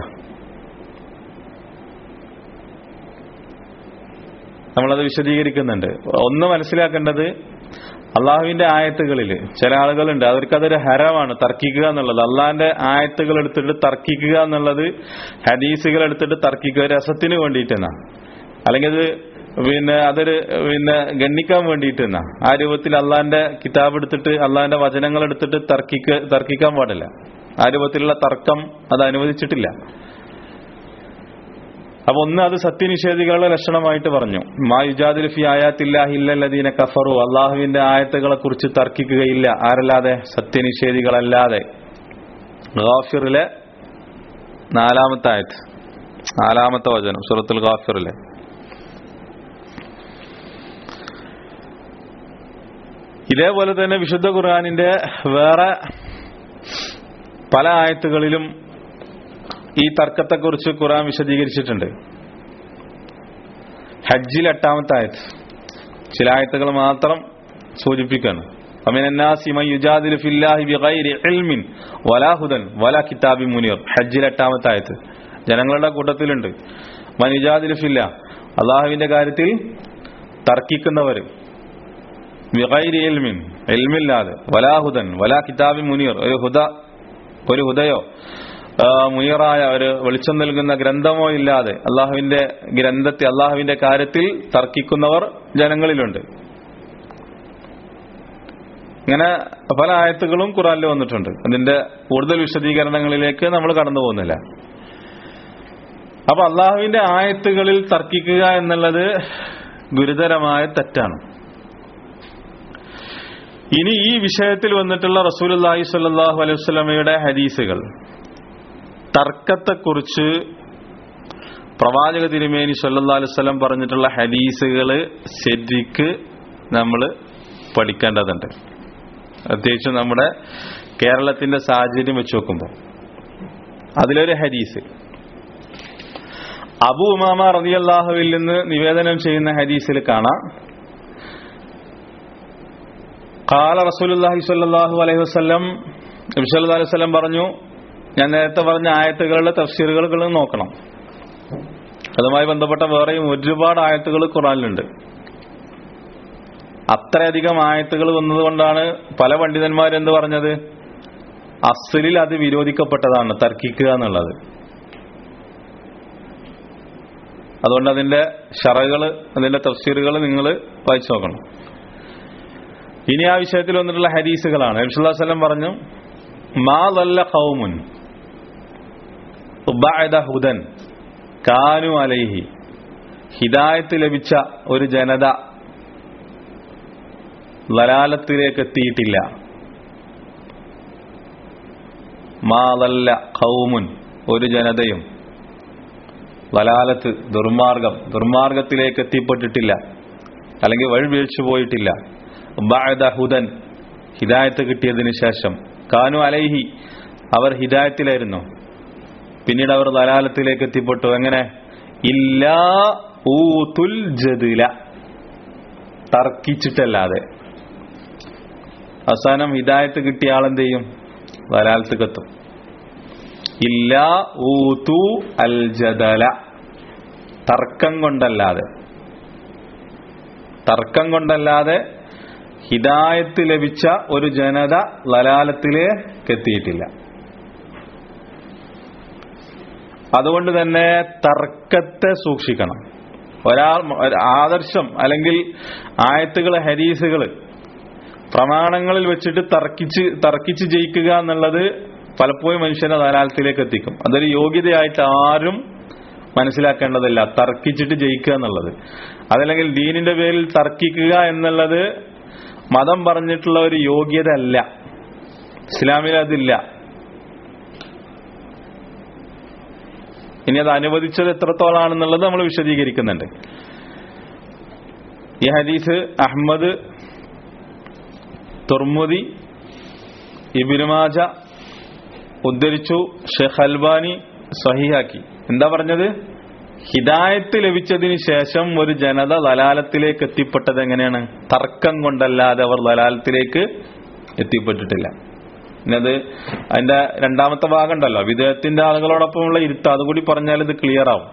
നമ്മളത് വിശദീകരിക്കുന്നുണ്ട് ഒന്ന് മനസ്സിലാക്കേണ്ടത് അള്ളാഹുവിന്റെ ആയത്തുകളിൽ ചില ആളുകളുണ്ട് അവർക്കതൊരു ഹരമാണ് തർക്കിക്കുക എന്നുള്ളത് അള്ളാഹിന്റെ ആയത്തുകൾ എടുത്തിട്ട് തർക്കിക്കുക എന്നുള്ളത് ഹദീസുകൾ എടുത്തിട്ട് തർക്കിക്കുക രസത്തിന് വേണ്ടിയിട്ടെന്നാ അല്ലെങ്കിൽ അത് പിന്നെ അതൊരു പിന്നെ ഗണ്ണിക്കാൻ വേണ്ടിയിട്ടെന്നാ ആ രൂപത്തിൽ അള്ളാഹിന്റെ കിതാബ് എടുത്തിട്ട് അള്ളാഹിന്റെ വചനങ്ങൾ എടുത്തിട്ട് തർക്കിക്ക തർക്കിക്കാൻ പാടില്ല ആ രൂപത്തിലുള്ള തർക്കം അത് അനുവദിച്ചിട്ടില്ല അപ്പൊ ഒന്ന് അത് സത്യനിഷേധികളുടെ ലക്ഷണമായിട്ട് പറഞ്ഞു മാ യുജാദിൽ ഫി ആയാത്തില്ലാഹി ഇല്ലല്ലദീന കഫറു അള്ളാഹുവിന്റെ ആയത്തുകളെ കുറിച്ച് തർക്കിക്കുകയില്ല ആരല്ലാതെ സത്യനിഷേധികളല്ലാതെ ഗാഫിറിലെ നാലാമത്തെ ആയത്ത് നാലാമത്തെ വചനം സുറത്തുൽ ഗാഫിറിലെ ഇതേപോലെ തന്നെ വിശുദ്ധ ഖുർആാനിന്റെ വേറെ പല ആയത്തുകളിലും ഈ തർക്കത്തെക്കുറിച്ച് ഖുറാൻ വിശദീകരിച്ചിട്ടുണ്ട് ഹജ്ജിൽ എട്ടാമത്തെ ആയത്ത് ചില ആയത്തുകൾ മാത്രം സൂചിപ്പിക്കാണ് ഹജ്ജിൽ എട്ടാമത്തെ ആയത്ത് ജനങ്ങളുടെ കൂട്ടത്തിലുണ്ട് മനുജാദിൽ ഫില്ല അള്ളാഹുവിന്റെ കാര്യത്തിൽ തർക്കിക്കുന്നവർ വിഗൈരി എൽമിൻ എൽമില്ലാതെ വലാഹുദൻ വലാ കിതാബി മുനീർ ഒരു ഹുദ ഒരു ഹുദയോ ആ, മുയറായ ഒരു വെളിച്ചം നൽകുന്ന ഗ്രന്ഥമോ ഇല്ലാതെ അള്ളാഹുവിന്റെ ഗ്രന്ഥത്തെ അള്ളാഹുവിന്റെ കാര്യത്തിൽ തർക്കിക്കുന്നവർ ജനങ്ങളിലുണ്ട് ഇങ്ങനെ പല ആയത്തുകളും ഖുറാനിൽ വന്നിട്ടുണ്ട് അതിന്റെ കൂടുതൽ വിശദീകരണങ്ങളിലേക്ക് നമ്മൾ കടന്നു പോകുന്നില്ല അപ്പൊ അള്ളാഹുവിന്റെ ആയത്തുകളിൽ തർക്കിക്കുക എന്നുള്ളത് ഗുരുതരമായ തെറ്റാണ് ഇനി ഈ വിഷയത്തിൽ വന്നിട്ടുള്ള റസൂലുല്ലാഹി സ്വല്ലല്ലാഹു അലൈഹി വസല്ലമയുടെ ഹദീസുകൾ തർക്കത്തെക്കുറിച്ച് പ്രവാചക തിരുമേനി സല്ലല്ലാഹു അലൈഹി വസല്ലം പറഞ്ഞിട്ടുള്ള ഹദീസുകൾ ശരിക്ക് നമ്മൾ പഠിക്കേണ്ടതുണ്ട് പ്രത്യേകിച്ച് നമ്മുടെ കേരളത്തിന്റെ സാഹചര്യം വെച്ച് നോക്കുമ്പോൾ അതിലൊരു ഹദീസ് അബു ഉമാമ റളിയല്ലാഹുവിൽ നിന്ന് നിവേദനം ചെയ്യുന്ന ഹദീസിൽ കാണാം കാല റസൂലുല്ലാഹി സ്വല്ലല്ലാഹു അലൈഹി വസല്ലം നബി സല്ലല്ലാഹു അലൈഹി വസല്ലം പറഞ്ഞു ഞാൻ നേരത്തെ പറഞ്ഞ ആയത്തുകളുടെ തഫ്സീറുകൾ നോക്കണം അതുമായി ബന്ധപ്പെട്ട വേറെയും ഒരുപാട് ആയത്തുകൾ ഖുറാനിലുണ്ട് അത്രയധികം ആയത്തുകൾ വന്നതുകൊണ്ടാണ് പല പണ്ഡിതന്മാരെന്ത് പറഞ്ഞത് അസലിൽ അത് വിരോധിക്കപ്പെട്ടതാണ് തർക്കിക്കുക എന്നുള്ളത് അതുകൊണ്ട് അതിന്റെ ഷറകൾ അതിന്റെ തഫ്സീറുകൾ നിങ്ങൾ വായിച്ചു നോക്കണം ഇനി ആ വിഷയത്തിൽ വന്നിട്ടുള്ള ഹദീസുകളാണ് നബിസ്വല്ലം പറഞ്ഞു മാ വല്ല ഖൗമുൻ ഉബഅദ ഹുദൻ കാനു അലൈഹി ഹിദായത്ത് ലഭിച്ച ഒരു ജനത ലലാലത്തിലേക്ക് എത്തിയിട്ടില്ല മാതല്ല ഖൗമുൻ ഒരു ജനതയും ലലാലത്ത് ദുർമാർഗം ദുർമാർഗത്തിലേക്ക് എത്തിപ്പെട്ടിട്ടില്ല അല്ലെങ്കിൽ വഴിവീഴ്ച പോയിട്ടില്ല ബഅദ ഹുദൻ ഹിദായത്ത് കിട്ടിയതിനു ശേഷം കാനു അലൈഹി അവർ ഹിദായത്തിലായിരുന്നു പിന്നീട് അവർ ലലാലത്തിലേക്ക് എത്തിപ്പെട്ടു എങ്ങനെ ഇല്ലാ ഊതുൽ ജദില തർക്കിച്ചിട്ടല്ലാതെ അവസാനം ഹിദായത്ത് കിട്ടിയ ആളെന്ത് ചെയ്യും വലാലത്തുക്കെത്തും ഇല്ല ഊതു അൽ ജദല തർക്കം കൊണ്ടല്ലാതെ തർക്കം കൊണ്ടല്ലാതെ ഹിദായത്ത് ലഭിച്ച ഒരു ജനത ലലാലത്തിലേക്ക് എത്തിയിട്ടില്ല അതുകൊണ്ട് തന്നെ തർക്കത്തെ സൂക്ഷിക്കണം ഒരാൾ ഒരു ആദർശം അല്ലെങ്കിൽ ആയത്തുകൾ ഹരീസുകൾ പ്രമാണങ്ങളിൽ വെച്ചിട്ട് തർക്കിച്ച് തർക്കിച്ച് ജയിക്കുക എന്നുള്ളത് പലപ്പോഴും മനുഷ്യനെ ധാരാളത്തിലേക്ക് എത്തിക്കും അതൊരു യോഗ്യതയായിട്ട് ആരും മനസ്സിലാക്കേണ്ടതില്ല തർക്കിച്ചിട്ട് ജയിക്കുക എന്നുള്ളത് അതല്ലെങ്കിൽ ദീനിന്റെ പേരിൽ തർക്കിക്കുക എന്നുള്ളത് മതം പറഞ്ഞിട്ടുള്ള ഒരു യോഗ്യത അല്ല ഇസ്ലാമിൽ അതില്ല ഇനി അത് അനുവദിച്ചത് എത്രത്തോളാണെന്നുള്ളത് നമ്മൾ വിശദീകരിക്കുന്നുണ്ട് ഈ ഹദീസ് അഹമ്മദ് തുർമുദി ഇബിനുമാജ ഉദ്ധരിച്ചു ഷെഖ് അൽബാനി സഹിഹാക്കി എന്താ പറഞ്ഞത് ഹിദായത്ത് ലഭിച്ചതിന് ശേഷം ഒരു ജനത ലലാലത്തിലേക്ക് എത്തിപ്പെട്ടത് എങ്ങനെയാണ് തർക്കം കൊണ്ടല്ലാതെ അവർ ലലാലത്തിലേക്ക് എത്തിപ്പെട്ടിട്ടില്ല പിന്നത് അതിന്റെ രണ്ടാമത്തെ ഭാഗം ഉണ്ടല്ലോ വിദേഹത്തിന്റെ ആളുകളോടൊപ്പമുള്ള ഇരുത്ത അതുകൂടി പറഞ്ഞാൽ ഇത് ക്ലിയർ ആവും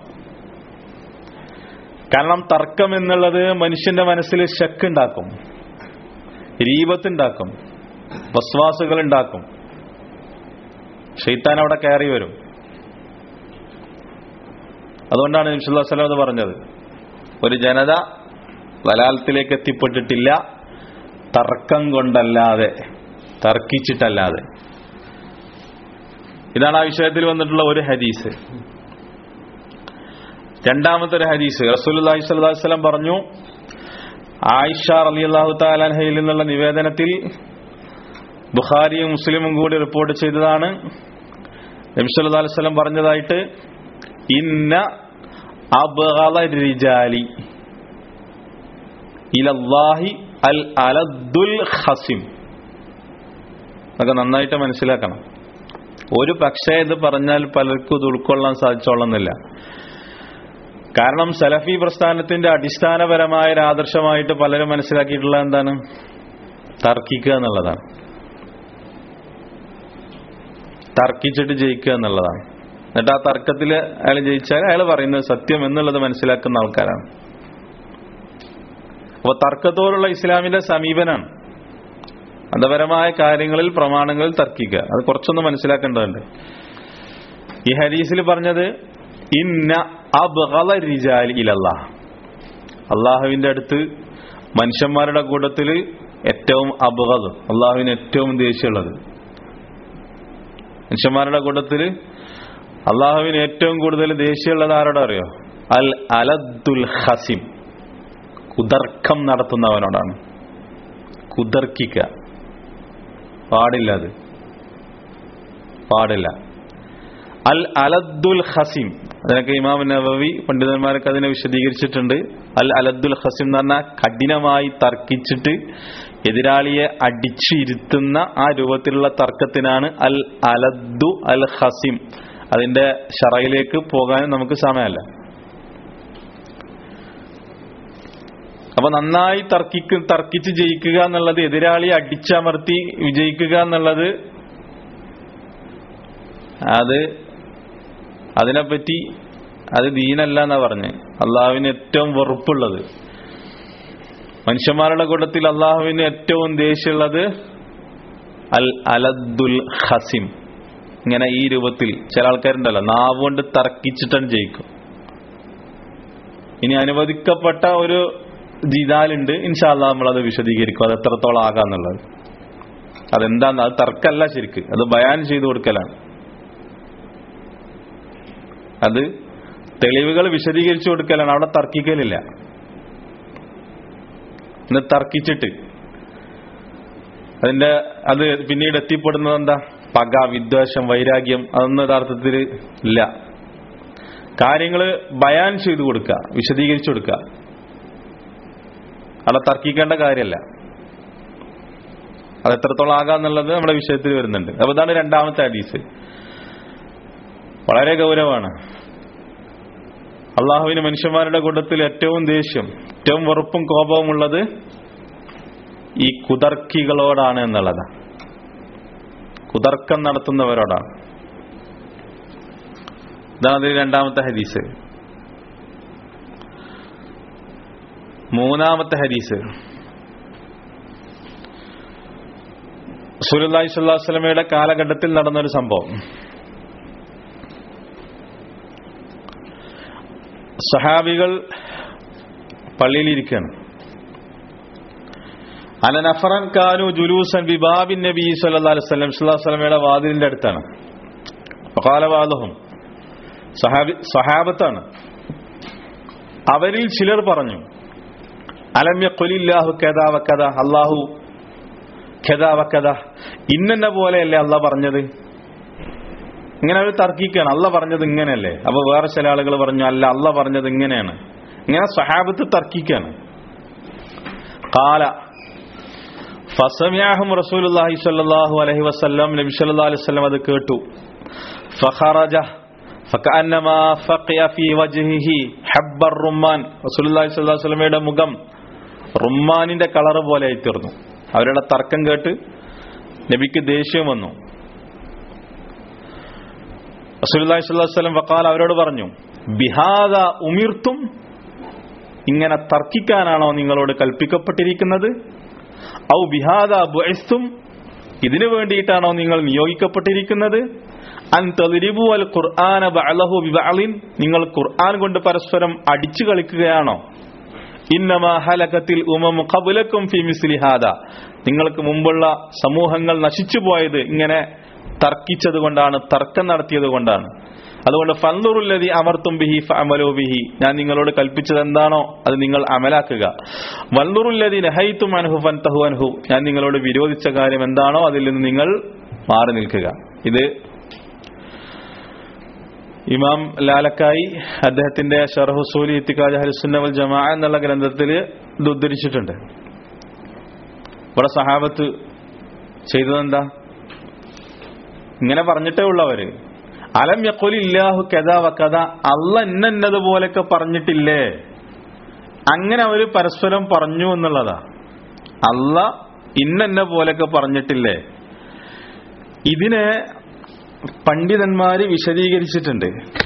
കാരണം തർക്കം എന്നുള്ളത് മനുഷ്യന്റെ മനസ്സിൽ ശക്ക് ഉണ്ടാക്കും രീപത്തുണ്ടാക്കും വസ്വാസുകൾ ഉണ്ടാക്കും ഷെയ്ത്താൻ അവിടെ കയറി വരും അതുകൊണ്ടാണ് നിമിഷുല്ലാസ്ലം അത് പറഞ്ഞത് ഒരു ജനത വലാലത്തിലേക്ക് എത്തിപ്പെട്ടിട്ടില്ല തർക്കം കൊണ്ടല്ലാതെ തർക്കിച്ചിട്ടല്ലാതെ ഇതാണ് ആ വിഷയത്തിൽ വന്നിട്ടുള്ള ഒരു ഹദീസ് രണ്ടാമത്തെ ഒരു ഹദീസ് റസൂലി സ്വലം പറഞ്ഞു ആയിഷ അലി അള്ളാഹു താലാൻഹയിൽ നിന്നുള്ള നിവേദനത്തിൽ ബുഖാരിയും മുസ്ലിമും കൂടി റിപ്പോർട്ട് ചെയ്തതാണ് നബിസ്വല്ലാ അലൈവലം പറഞ്ഞതായിട്ട് ഇന്ന അബ്ഗളരിജാലി ഇലല്ലാഹി അൽ അലദ്ദുൽ ഹസിം അതൊക്കെ നന്നായിട്ട് മനസ്സിലാക്കണം ഒരു പക്ഷേ ഇത് പറഞ്ഞാൽ പലർക്കും ഇത് ഉൾക്കൊള്ളാൻ സാധിച്ചോളുന്നില്ല കാരണം സലഫി പ്രസ്ഥാനത്തിന്റെ അടിസ്ഥാനപരമായ ഒരു ആദർശമായിട്ട് പലരും മനസ്സിലാക്കിയിട്ടുള്ള എന്താണ് തർക്കിക്കുക എന്നുള്ളതാണ് തർക്കിച്ചിട്ട് ജയിക്കുക എന്നുള്ളതാണ് എന്നിട്ട് ആ തർക്കത്തിൽ അയാൾ ജയിച്ചാൽ അയാൾ പറയുന്നത് സത്യം എന്നുള്ളത് മനസ്സിലാക്കുന്ന ആൾക്കാരാണ് അപ്പൊ തർക്കത്തോടുള്ള ഇസ്ലാമിന്റെ സമീപനാണ് മതപരമായ കാര്യങ്ങളിൽ പ്രമാണങ്ങളിൽ തർക്കിക്കുക അത് കുറച്ചൊന്ന് മനസ്സിലാക്കേണ്ടതുണ്ട് ഈ ഹദീസിൽ പറഞ്ഞത് ഇന്ന അബ്ഗള റിജാലി ഇലല്ലാഹ് അള്ളാഹുവിന്റെ അടുത്ത് മനുഷ്യന്മാരുടെ കൂട്ടത്തിൽ ഏറ്റവും അബ്ഗദ് അള്ളാഹുവിന് ഏറ്റവും ദേഷ്യമുള്ളത് മനുഷ്യന്മാരുടെ കൂട്ടത്തിൽ അള്ളാഹുവിന് ഏറ്റവും കൂടുതൽ ദേഷ്യമുള്ളത് ആരോട് അറിയോ അൽ അലദ്ദുൽ ഹസിം കുതർക്കം നടത്തുന്നവനോടാണ് കുതർക്കിക്ക പാടില്ല അത് പാടില്ല അൽ അലദ്ദുൽ ഹസിം അതിനൊക്കെ ഇമാം നവവി പണ്ഡിതന്മാരൊക്കെ അതിനെ വിശദീകരിച്ചിട്ടുണ്ട് അൽ അലദ്ദുൽ ഹസിം എന്ന് പറഞ്ഞാൽ കഠിനമായി തർക്കിച്ചിട്ട് എതിരാളിയെ അടിച്ചിരുത്തുന്ന ആ രൂപത്തിലുള്ള തർക്കത്തിനാണ് അൽ അലദ്ദു അൽ ഹസിം അതിന്റെ ഷറയിലേക്ക് പോകാൻ നമുക്ക് സമയമല്ല അപ്പൊ നന്നായി തർക്കിക്ക് തർക്കിച്ച് ജയിക്കുക എന്നുള്ളത് എതിരാളിയെ അടിച്ചമർത്തി വിജയിക്കുക എന്നുള്ളത് അത് അതിനെപ്പറ്റി അത് ദീനല്ല എന്നാ പറഞ്ഞ് അള്ളാഹുവിന് ഏറ്റവും വെറുപ്പുള്ളത് മനുഷ്യന്മാരുടെ കൂട്ടത്തിൽ അള്ളാഹുവിന് ഏറ്റവും ദേഷ്യമുള്ളത് അൽ അലദ്ദുൽ ഹസിം ഇങ്ങനെ ഈ രൂപത്തിൽ ചില ആൾക്കാരുണ്ടല്ലോ നാവ് കൊണ്ട് തർക്കിച്ചിട്ടാണ് ജയിക്കും ഇനി അനുവദിക്കപ്പെട്ട ഒരു ജിദാലുണ്ട് ഇൻഷാല്ല നമ്മളത് വിശദീകരിക്കും അത് എത്രത്തോളം ആകാന്നുള്ളത് അതെന്താന്ന് അത് തർക്കല്ല ശരിക്ക് അത് ബയാൻ ചെയ്തു കൊടുക്കലാണ് അത് തെളിവുകൾ വിശദീകരിച്ചു കൊടുക്കലാണ് അവിടെ തർക്കിക്കലില്ല ഇന്ന് തർക്കിച്ചിട്ട് അതിന്റെ അത് പിന്നീട് എത്തിപ്പെടുന്നത് എന്താ പക വിദ്വേഷം വൈരാഗ്യം അതൊന്നും യഥാർത്ഥത്തിൽ ഇല്ല കാര്യങ്ങൾ ബയാൻ ചെയ്തു കൊടുക്കുക വിശദീകരിച്ചു കൊടുക്കുക അവിടെ തർക്കിക്കേണ്ട കാര്യമല്ല അത് എത്രത്തോളം ആകാന്നുള്ളത് നമ്മുടെ വിഷയത്തിൽ വരുന്നുണ്ട് അപ്പൊ ഇതാണ് രണ്ടാമത്തെ ഹദീസ് വളരെ ഗൗരവമാണ് അള്ളാഹുവിന് മനുഷ്യന്മാരുടെ കൂട്ടത്തിൽ ഏറ്റവും ദേഷ്യം ഏറ്റവും വെറുപ്പും കോപവും ഉള്ളത് ഈ കുതർക്കികളോടാണ് എന്നുള്ളത് കുതർക്കം നടത്തുന്നവരോടാണ് ഇതാണ് അതിൽ രണ്ടാമത്തെ ഹദീസ് മൂന്നാമത്തെ ഹദീസ് സുലല്ലാഹി സ്വല്ലാ വസ്ലമയുടെ കാലഘട്ടത്തിൽ നടന്നൊരു സംഭവം സഹാബികൾ പള്ളിയിലിരിക്കുകയാണ് അലനഫറൻ കാനു ജുലൂസൻ ബിബാബിൻ നബി സല്ലല്ലാഹു അലൈഹി വസല്ലം സ്വല്ലല്ലാഹു അലൈഹി വസല്ലമയുടെ വാതിലിന്റെ അടുത്താണ് ഫഖാലവാദഹും സഹാബി സഹാബത്താണ് അവരിൽ ചിലർ പറഞ്ഞു അലമ്യ കൊലില്ലാഹു കഥാ വക്കഥ അള്ളാഹു ഖദാ വക്കഥ ഇന്നെന്ന പോലെയല്ലേ അല്ല പറഞ്ഞത് ഇങ്ങനെ അവർ തർക്കിക്കുകയാണ് അല്ല പറഞ്ഞത് ഇങ്ങനെയല്ലേ അപ്പൊ വേറെ ചില ആളുകൾ പറഞ്ഞു അല്ല അല്ല പറഞ്ഞത് ഇങ്ങനെയാണ് ഇങ്ങനെ സഹാബത്ത് തർക്കിക്കുകയാണ് കാല ഫസമിയാഹും റസൂലുള്ളാഹി സ്വല്ലല്ലാഹു അലൈഹി വസല്ലം നബി സല്ലല്ലാഹു അലൈഹി വസല്ലം അത് കേട്ടു ഫഖറജ ഫകഅന്നമാ ഫഖിയ ഫീ വജ്ഹിഹി ഹബ്ബർ റുമ്മാൻ റസൂലുള്ളാഹി സ്വല്ലല്ലാഹു അലൈഹി വസല്ലമയുടെ മുഖം റുമ്മാനിന്റെ കളർ പോലെ ആയി തീർന്നു അവരുടെ തർക്കം കേട്ട് നബിക്ക് ദേഷ്യം വന്നു റസൂലുള്ളാഹി സ്വല്ലല്ലാഹു അലൈഹി വസല്ലം വഖാൽ അവരോട് പറഞ്ഞു ബിഹാദ ഉമിർത്തും ഇങ്ങനെ തർക്കിക്കാനാണോ നിങ്ങളോട് കൽപ്പിക്കപ്പെട്ടിരിക്കുന്നത് ഔ ബിഹാദ ബുഇസ്തും ഇതിനു വേണ്ടിയിട്ടാണോ നിങ്ങൾ നിയോഗിക്കപ്പെട്ടിരിക്കുന്നത് അൻ തദ്രിബു അൽ ഖുർആന ബഅലഹു ബിബഅലിൻ നിങ്ങൾ ഖുർആൻ കൊണ്ട് പരസ്പരം അടിച്ചു കളിക്കുകയാണോ ഇന്നമാ ഹലകത്തിൽ ഉമമു ഖബലക്കും ഫി മിസ്ലി ഹാദ നിങ്ങൾക്ക് മുമ്പുള്ള സമൂഹങ്ങൾ നശിച്ചു പോയത് ഇങ്ങനെ തർക്കിച്ചത് കൊണ്ടാണ് തർക്കം നടത്തിയത് കൊണ്ടാണ് അതുകൊണ്ട് ഫന്തുറുല്ലതി അമർത്തും ബിഹി അമലോ ബിഹി ഞാൻ നിങ്ങളോട് കൽപ്പിച്ചത് എന്താണോ അത് നിങ്ങൾ അമലാക്കുക വൽനുറുല്ലതി നഹൈത്തും അൻഹു ഫൻതഹു അൻഹു ഞാൻ നിങ്ങളോട് വിരോധിച്ച കാര്യം എന്താണോ അതിൽ നിന്ന് നിങ്ങൾ മാറി നിൽക്കുക ഇത് ഇമാം ലാലക്കായി അദ്ദേഹത്തിന്റെ ഷർഹുസൂലി ഇത്തിക്കാജ് ഹരിസുന്ന വൽ ജമാ എന്നുള്ള ഗ്രന്ഥത്തിൽ ഇത് ഉദ്ധരിച്ചിട്ടുണ്ട് ഇവിടെ സഹാബത്ത് ചെയ്തതെന്താ ഇങ്ങനെ പറഞ്ഞിട്ടേ ഉള്ളവര് അലം യക്കൊലി ഇല്ലാഹു കഥ വക്കഥ അല്ല ഇന്നതുപോലൊക്കെ പറഞ്ഞിട്ടില്ലേ അങ്ങനെ അവര് പരസ്പരം പറഞ്ഞു എന്നുള്ളതാ അല്ല ഇന്നെന്ന പോലൊക്കെ പറഞ്ഞിട്ടില്ലേ ഇതിനെ പണ്ഡിതന്മാര് വിശദീകരിച്ചിട്ടുണ്ട്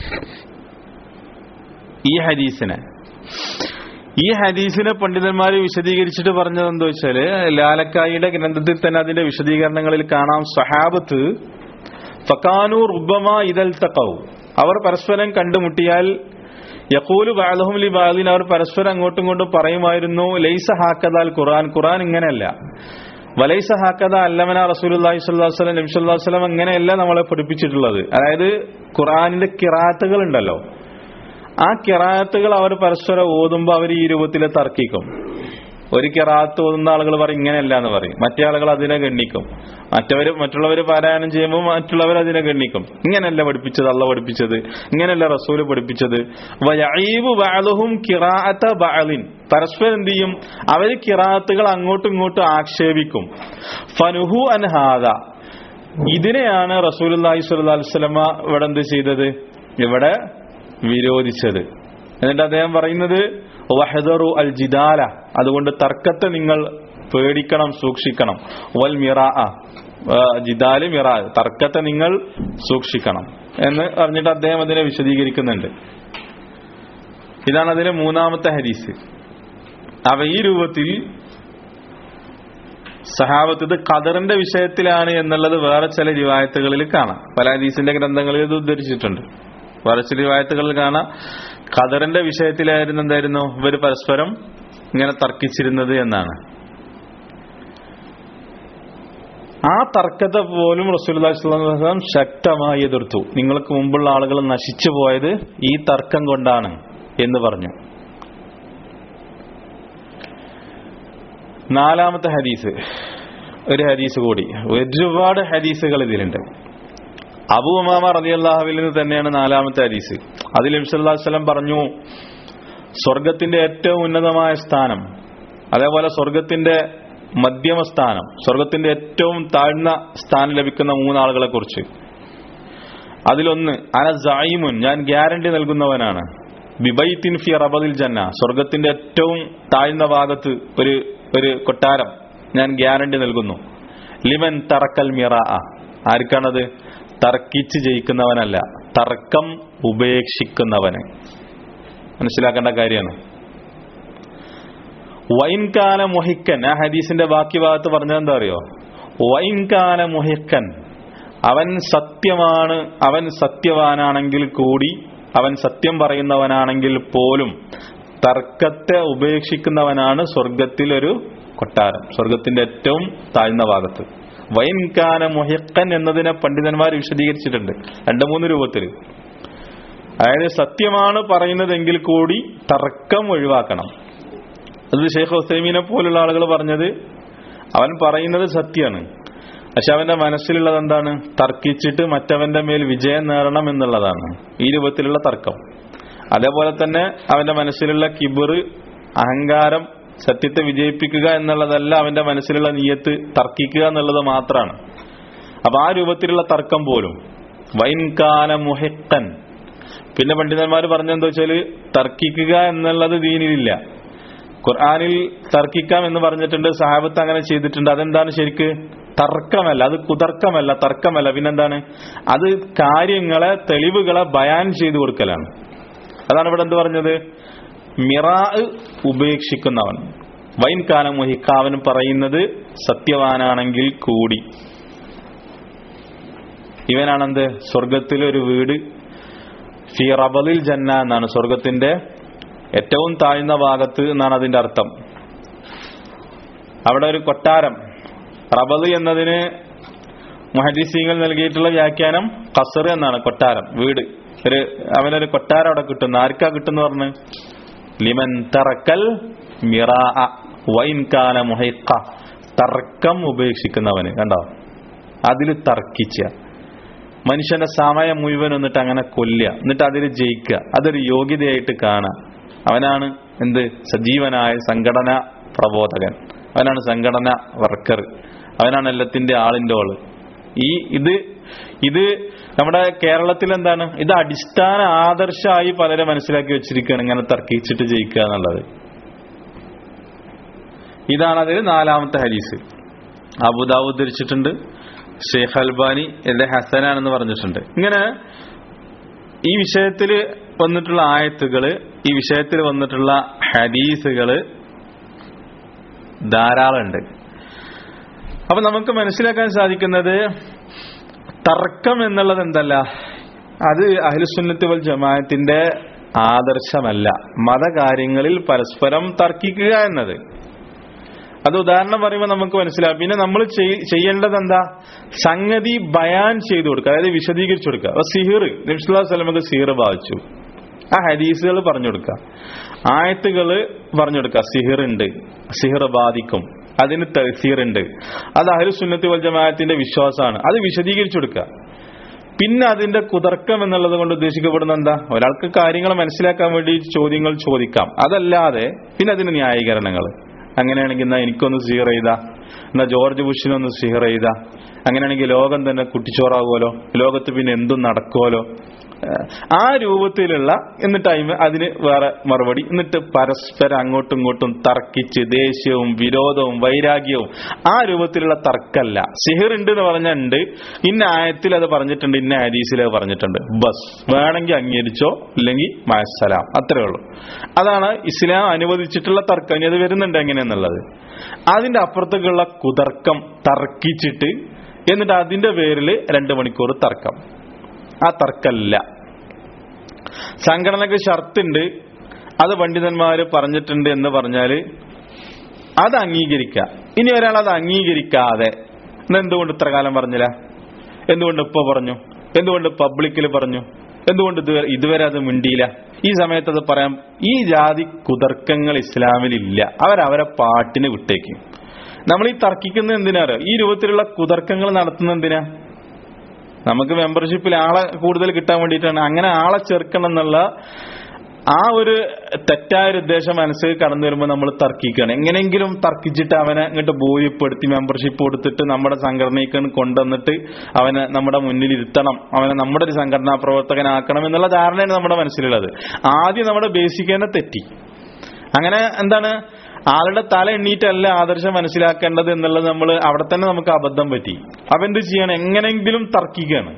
ഈ ഹദീസിനെ ഈ ഹദീസിനെ പണ്ഡിതന്മാര് വിശദീകരിച്ചിട്ട് പറഞ്ഞത് എന്താ വെച്ചാല് ലാലക്കായിയുടെ ഗ്രന്ഥത്തിൽ തന്നെ അതിന്റെ വിശദീകരണങ്ങളിൽ കാണാം സഹാബത്ത് ഫക്കാനു റുബമ ഇതൽ തക്കൗ അവർ പരസ്പരം കണ്ടുമുട്ടിയാൽ യക്കൂലു ബാലഹും ലി ബാലിൻ അവർ പരസ്പരം അങ്ങോട്ടും ഇങ്ങോട്ടും പറയുമായിരുന്നു ലൈസ ഹാക്കദാൽ ഖുർആൻ ഖുർആൻ ഇങ്ങനെയല്ല വലൈസ ഹാക്കദ അല്ലമന റസൂലുള്ളാഹി സ്വല്ലല്ലാഹു അലൈഹി വസല്ലം നബി സല്ലല്ലാഹു അലൈഹി വസല്ലം അങ്ങനെയല്ല നമ്മളെ പഠിപ്പിച്ചിട്ടുള്ളത് അതായത് ഖുർആനിന്റെ കിറാത്തുകൾ ഉണ്ടല്ലോ ആ കിറാത്തുകൾ അവർ പരസ്പരം ഓതുമ്പോൾ അവർ ഈ രൂപത്തിൽ തർക്കിക്കും ഒരു കിറാത്ത് ഓതുന്ന ആളുകൾ പറയും ഇങ്ങനെയല്ല എന്ന് പറയും മറ്റേ ആളുകൾ അതിനെ ഗണ്ണിക്കും മറ്റവര് മറ്റുള്ളവർ പാരായണം ചെയ്യുമ്പോൾ മറ്റുള്ളവർ അതിനെ ഗണ്ണിക്കും ഇങ്ങനെയല്ല പഠിപ്പിച്ചത് അല്ല പഠിപ്പിച്ചത് ഇങ്ങനെയല്ല റസൂല് പഠിപ്പിച്ചത് വയഈബു ബഅലുഹും ഖിറാഅത ബഅലിൻ പരസ്പരം എന്ത് ചെയ്യും അവര് കിറാത്തുകൾ അങ്ങോട്ടും ഇങ്ങോട്ടും ആക്ഷേപിക്കും ഫനുഹു അൻഹാദ ഇതിനെയാണ് റസൂലുള്ളാഹി സ്വല്ലല്ലാഹു അലൈഹി വസല്ലമ ഇവിടെ എന്ത് ചെയ്തത് ഇവിടെ വിരോധിച്ചത് എന്നിട്ട് അദ്ദേഹം പറയുന്നത് വഹദറു അൽ ജിദാല അതുകൊണ്ട് തർക്കത്തെ നിങ്ങൾ പേടിക്കണം സൂക്ഷിക്കണം വൽ മിറാ ജിദാല് മിറാ തർക്കത്തെ നിങ്ങൾ സൂക്ഷിക്കണം എന്ന് പറഞ്ഞിട്ട് അദ്ദേഹം അതിനെ വിശദീകരിക്കുന്നുണ്ട് ഇതാണ് അതിലെ മൂന്നാമത്തെ ഹരീസ് അവ ഈ രൂപത്തിൽ സഹാബത്ത് ഇത് ഖദറിന്റെ വിഷയത്തിലാണ് എന്നുള്ളത് വേറെ ചില റിവായത്തുകളിൽ കാണാം പല ഹദീസിന്റെ ഗ്രന്ഥങ്ങളിൽ ഇത് ഉദ്ധരിച്ചിട്ടുണ്ട് വേറെ ചില റിവായത്തുകളിൽ കാണാം ഖദറിന്റെ വിഷയത്തിലായിരുന്നു എന്തായിരുന്നു ഇവർ പരസ്പരം ഇങ്ങനെ തർക്കിച്ചിരുന്നത് എന്നാണ് ആ തർക്കത്തെ പോലും റസൂൽസ്ലാം ശക്തമായി എതിർത്തു നിങ്ങൾക്ക് മുമ്പുള്ള ആളുകൾ നശിച്ചു പോയത് ഈ തർക്കം കൊണ്ടാണ് എന്ന് പറഞ്ഞു നാലാമത്തെ ഹദീസ് ഒരു ഹദീസ് കൂടി ഒരുപാട് ഹദീസുകൾ ഇതിലുണ്ട് അബു ഉമാമ റളിയല്ലാഹുവിൽ നിന്ന് തന്നെയാണ് നാലാമത്തെ ഹദീസ് അതിൽ നബിസല്ലാസ്ലം പറഞ്ഞു സ്വർഗത്തിന്റെ ഏറ്റവും ഉന്നതമായ സ്ഥാനം അതേപോലെ സ്വർഗത്തിന്റെ മധ്യമ സ്ഥാനം സ്വർഗത്തിന്റെ ഏറ്റവും താഴ്ന്ന സ്ഥാനം ലഭിക്കുന്ന മൂന്നാളുകളെ കുറിച്ച് അതിലൊന്ന് അന ജായിമുൻ ഞാൻ ഗ്യാരണ്ടി നൽകുന്നവനാണ് ബിബൈത്തിൻ ഫി റബദിൽ ജന്ന സ്വർഗത്തിന്റെ ഏറ്റവും താഴ്ന്ന ഭാഗത്ത് ഒരു ഒരു കൊട്ടാരം ഞാൻ ഗ്യാരണ്ടി നൽകുന്നു ലിമൻ തറക്കൽ മിറ ആർക്കാണത് തർക്കിച്ച് ജയിക്കുന്നവനല്ല തർക്കം ഉപേക്ഷിക്കുന്നവന് മനസ്സിലാക്കേണ്ട കാര്യമാണ് വൈൻകാല മുഹിക്കൻ ആ ഹദീസിന്റെ ബാക്കി ഭാഗത്ത് പറഞ്ഞത് എന്താ അറിയോ വൈൻകാല മുഹിക്കൻ അവൻ സത്യമാണ് അവൻ സത്യവാനാണെങ്കിൽ കൂടി അവൻ സത്യം പറയുന്നവനാണെങ്കിൽ പോലും തർക്കത്തെ ഉപേക്ഷിക്കുന്നവനാണ് സ്വർഗത്തിൽ ഒരു കൊട്ടാരം സ്വർഗത്തിന്റെ ഏറ്റവും താഴ്ന്ന ഭാഗത്ത് വൈൻകാന മുഹിക്കൻ എന്നതിനെ പണ്ഡിതന്മാർ വിശദീകരിച്ചിട്ടുണ്ട് രണ്ട് മൂന്ന് രൂപത്തിൽ അതായത് സത്യമാണ് പറയുന്നതെങ്കിൽ കൂടി തർക്കം ഒഴിവാക്കണം അത് ഷെയ്ഖ് ഹുസൈമീനെ പോലുള്ള ആളുകൾ പറഞ്ഞത് അവൻ പറയുന്നത് സത്യമാണ് പക്ഷെ അവന്റെ മനസ്സിലുള്ളത് എന്താണ് തർക്കിച്ചിട്ട് മറ്റവന്റെ മേൽ വിജയം നേടണം എന്നുള്ളതാണ് ഈ രൂപത്തിലുള്ള തർക്കം അതേപോലെ തന്നെ അവന്റെ മനസ്സിലുള്ള കിബിർ അഹങ്കാരം സത്യത്തെ വിജയിപ്പിക്കുക എന്നുള്ളതല്ല അവന്റെ മനസ്സിലുള്ള നീയത്ത് തർക്കിക്കുക എന്നുള്ളത് മാത്രമാണ് അപ്പൊ ആ രൂപത്തിലുള്ള തർക്കം പോലും വൈൻകാല മുഹിക്കൻ പിന്നെ പണ്ഡിതന്മാർ പറഞ്ഞെന്താ വെച്ചാല് തർക്കിക്കുക എന്നുള്ളത് ദീനിലില്ല ഖുർആാനിൽ തർക്കിക്കാം എന്ന് പറഞ്ഞിട്ടുണ്ട് സഹാബത്ത് അങ്ങനെ ചെയ്തിട്ടുണ്ട് അതെന്താണ് ശരിക്ക് തർക്കമല്ല അത് കുതർക്കമല്ല തർക്കമല്ല പിന്നെന്താണ് അത് കാര്യങ്ങളെ തെളിവുകളെ ബയാൻ ചെയ്തു കൊടുക്കലാണ് അതാണ് ഇവിടെ എന്ത് പറഞ്ഞത് മിറാ ഉപേക്ഷിക്കുന്നവൻ വൈൻകാലം മുഹിക്കാവൻ പറയുന്നത് സത്യവാനാണെങ്കിൽ കൂടി ഇവനാണെന്ത് സ്വർഗത്തിലൊരു വീട് ഫി റബലിൽ ജന്ന എന്നാണ് സ്വർഗത്തിന്റെ ഏറ്റവും താഴ്ന്ന ഭാഗത്ത് എന്നാണ് അതിന്റെ അർത്ഥം അവിടെ ഒരു കൊട്ടാരം റബല് എന്നതിന് മുഹദീസീങ്ങൾ നൽകിയിട്ടുള്ള വ്യാഖ്യാനം കസർ എന്നാണ് കൊട്ടാരം വീട് ഒരു അവനൊരു കൊട്ടാരം അവിടെ കിട്ടുന്നു ആർക്കാ കിട്ടുന്നു പറഞ്ഞ് ലിമൻ തറക്കൽ മിറാ വൈൻകാല മുഹൈക്ക തർക്കം ഉപേക്ഷിക്കുന്നവന് കണ്ടോ അതിൽ തർക്കിച്ച മനുഷ്യന്റെ സമയം മുഴുവൻ എന്നിട്ട് അങ്ങനെ കൊല്ലുക എന്നിട്ട് അതിൽ ജയിക്കുക അതൊരു യോഗ്യതയായിട്ട് കാണുക അവനാണ് എന്ത് സജീവനായ സംഘടന പ്രബോധകൻ അവനാണ് സംഘടന വർക്കർ അവനാണ് എല്ലാത്തിന്റെ ആളിന്റെ ആള് ഈ ഇത് ഇത് നമ്മുടെ കേരളത്തിൽ എന്താണ് ഇത് അടിസ്ഥാന ആദർശമായി പലരെ മനസ്സിലാക്കി വെച്ചിരിക്കുകയാണ് ഇങ്ങനെ തർക്കിച്ചിട്ട് ജയിക്കുക എന്നുള്ളത് ഇതാണ് അതിൽ നാലാമത്തെ ഹരീസ് അബുദാബു ധരിച്ചിട്ടുണ്ട് ഷെയ്ഖ് അൽബാനി എന്റെ ഹസനാണെന്ന് പറഞ്ഞിട്ടുണ്ട് ഇങ്ങനെ ഈ വിഷയത്തിൽ വന്നിട്ടുള്ള ആയത്തുകള് ഈ വിഷയത്തിൽ വന്നിട്ടുള്ള ഹദീസുകള് ധാരാളമുണ്ട് അപ്പൊ നമുക്ക് മനസ്സിലാക്കാൻ സാധിക്കുന്നത് തർക്കം എന്നുള്ളത് എന്തല്ല അത് അഹ്ലുസുന്നത്ത് വൽ ജമാഅത്തിന്റെ ആദർശമല്ല മതകാര്യങ്ങളിൽ പരസ്പരം തർക്കിക്കുക എന്നത് അത് ഉദാഹരണം പറയുമ്പോൾ നമുക്ക് മനസ്സിലാവും പിന്നെ നമ്മൾ ചെയ്യേണ്ടത് എന്താ സംഗതി ബയാൻ ചെയ്തു കൊടുക്കുക അതായത് വിശദീകരിച്ചു കൊടുക്കുക അപ്പൊ സിഹിർ നബ്സുല്ലാ സ്വലമക്ക് സിഹിർ ബാധിച്ചു ആ ഹദീസുകൾ പറഞ്ഞു കൊടുക്കുക ആയത്തുകൾ പറഞ്ഞു കൊടുക്കുക സിഹിർ ഉണ്ട് സിഹിർ ബാധിക്കും അതിന് തഹസീർ ഉണ്ട് അത് അഹ്ലു സുന്നത്ത് വൽ ജമാഅത്തിന്റെ വിശ്വാസമാണ് അത് വിശദീകരിച്ചു കൊടുക്കുക പിന്നെ അതിന്റെ കുതർക്കം എന്നുള്ളത് കൊണ്ട് ഉദ്ദേശിക്കപ്പെടുന്ന എന്താ ഒരാൾക്ക് കാര്യങ്ങൾ മനസ്സിലാക്കാൻ വേണ്ടി ചോദ്യങ്ങൾ ചോദിക്കാം അതല്ലാതെ പിന്നെ അതിന് ന്യായീകരണങ്ങൾ അങ്ങനെയാണെങ്കിൽ എന്നാ എനിക്കൊന്ന് സീർ ചെയ്താ എന്നാ ജോർജ് ബുഷിനൊന്ന് സീർ ചെയ്താ അങ്ങനെയാണെങ്കിൽ ലോകം തന്നെ കുട്ടിച്ചോറാകുമല്ലോ ലോകത്ത് പിന്നെ എന്തും നടക്കുമല്ലോ ആ രൂപത്തിലുള്ള എന്നിട്ട് ടൈം അതിന് വേറെ മറുപടി എന്നിട്ട് പരസ്പരം അങ്ങോട്ടും ഇങ്ങോട്ടും തർക്കിച്ച് ദേഷ്യവും വിരോധവും വൈരാഗ്യവും ആ രൂപത്തിലുള്ള തർക്കല്ല സിഹിർ ഉണ്ട് എന്ന് പറഞ്ഞാൽ ഉണ്ട് ഇന്ന ആയത്തിൽ അത് പറഞ്ഞിട്ടുണ്ട് ഇന്ന ഹദീസിൽ അത് പറഞ്ഞിട്ടുണ്ട് ബസ് വേണമെങ്കിൽ അംഗീകരിച്ചോ ഇല്ലെങ്കിൽ മയസലാം അത്രേ ഉള്ളൂ അതാണ് ഇസ്ലാം അനുവദിച്ചിട്ടുള്ള തർക്കം ഇനി അത് വരുന്നുണ്ട് എങ്ങനെയെന്നുള്ളത് അതിന്റെ അപ്പുറത്തേക്കുള്ള കുതർക്കം തർക്കിച്ചിട്ട് എന്നിട്ട് അതിന്റെ പേരിൽ രണ്ട് മണിക്കൂർ തർക്ം ആ തർക്കല്ല സംഘടനക്ക് ഷർത്തുണ്ട് അത് പണ്ഡിതന്മാര് പറഞ്ഞിട്ടുണ്ട് എന്ന് പറഞ്ഞാല് അത് അംഗീകരിക്കാം ഇനി ഒരാൾ അത് അംഗീകരിക്കാതെ എന്തുകൊണ്ട് ഇത്ര കാലം പറഞ്ഞില്ല എന്തുകൊണ്ട് ഇപ്പൊ പറഞ്ഞു എന്തുകൊണ്ട് പബ്ലിക്കിൽ പറഞ്ഞു എന്തുകൊണ്ട് ഇതുവരെ ഇതുവരെ അത് മിണ്ടിയില്ല ഈ സമയത്ത് അത് പറയാം ഈ ജാതി കുതർക്കങ്ങൾ ഇസ്ലാമിലില്ല അവരവരെ പാട്ടിന് വിട്ടേക്കും നമ്മൾ ഈ തർക്കിക്കുന്ന എന്തിനാറ് ഈ രൂപത്തിലുള്ള കുതർക്കങ്ങൾ നടത്തുന്ന എന്തിനാ നമുക്ക് മെമ്പർഷിപ്പിൽ ആളെ കൂടുതൽ കിട്ടാൻ വേണ്ടിയിട്ടാണ് അങ്ങനെ ആളെ ചേർക്കണം എന്നുള്ള ആ ഒരു തെറ്റായ ഒരു ഉദ്ദേശം മനസ്സിൽ കടന്നു വരുമ്പോൾ നമ്മൾ തർക്കിക്കുകയാണ് എങ്ങനെയെങ്കിലും തർക്കിച്ചിട്ട് അവനെ ഇങ്ങോട്ട് ബോധ്യപ്പെടുത്തി മെമ്പർഷിപ്പ് കൊടുത്തിട്ട് നമ്മുടെ സംഘടനയ്ക്ക് കൊണ്ടുവന്നിട്ട് അവനെ നമ്മുടെ മുന്നിൽ ഇരുത്തണം അവനെ നമ്മുടെ ഒരു സംഘടനാ പ്രവർത്തകനാക്കണം എന്നുള്ള ധാരണയാണ് നമ്മുടെ മനസ്സിലുള്ളത് ആദ്യം നമ്മുടെ ബേസിക് തന്നെ തെറ്റി അങ്ങനെ എന്താണ് ആളുടെ തല എണ്ണീറ്റല്ല ആദർശം മനസ്സിലാക്കേണ്ടത് എന്നുള്ളത് നമ്മൾ അവിടെ തന്നെ നമുക്ക് അബദ്ധം പറ്റി അപ്പൊ എന്ത് ചെയ്യണം എങ്ങനെങ്കിലും തർക്കിക്കുകയാണ്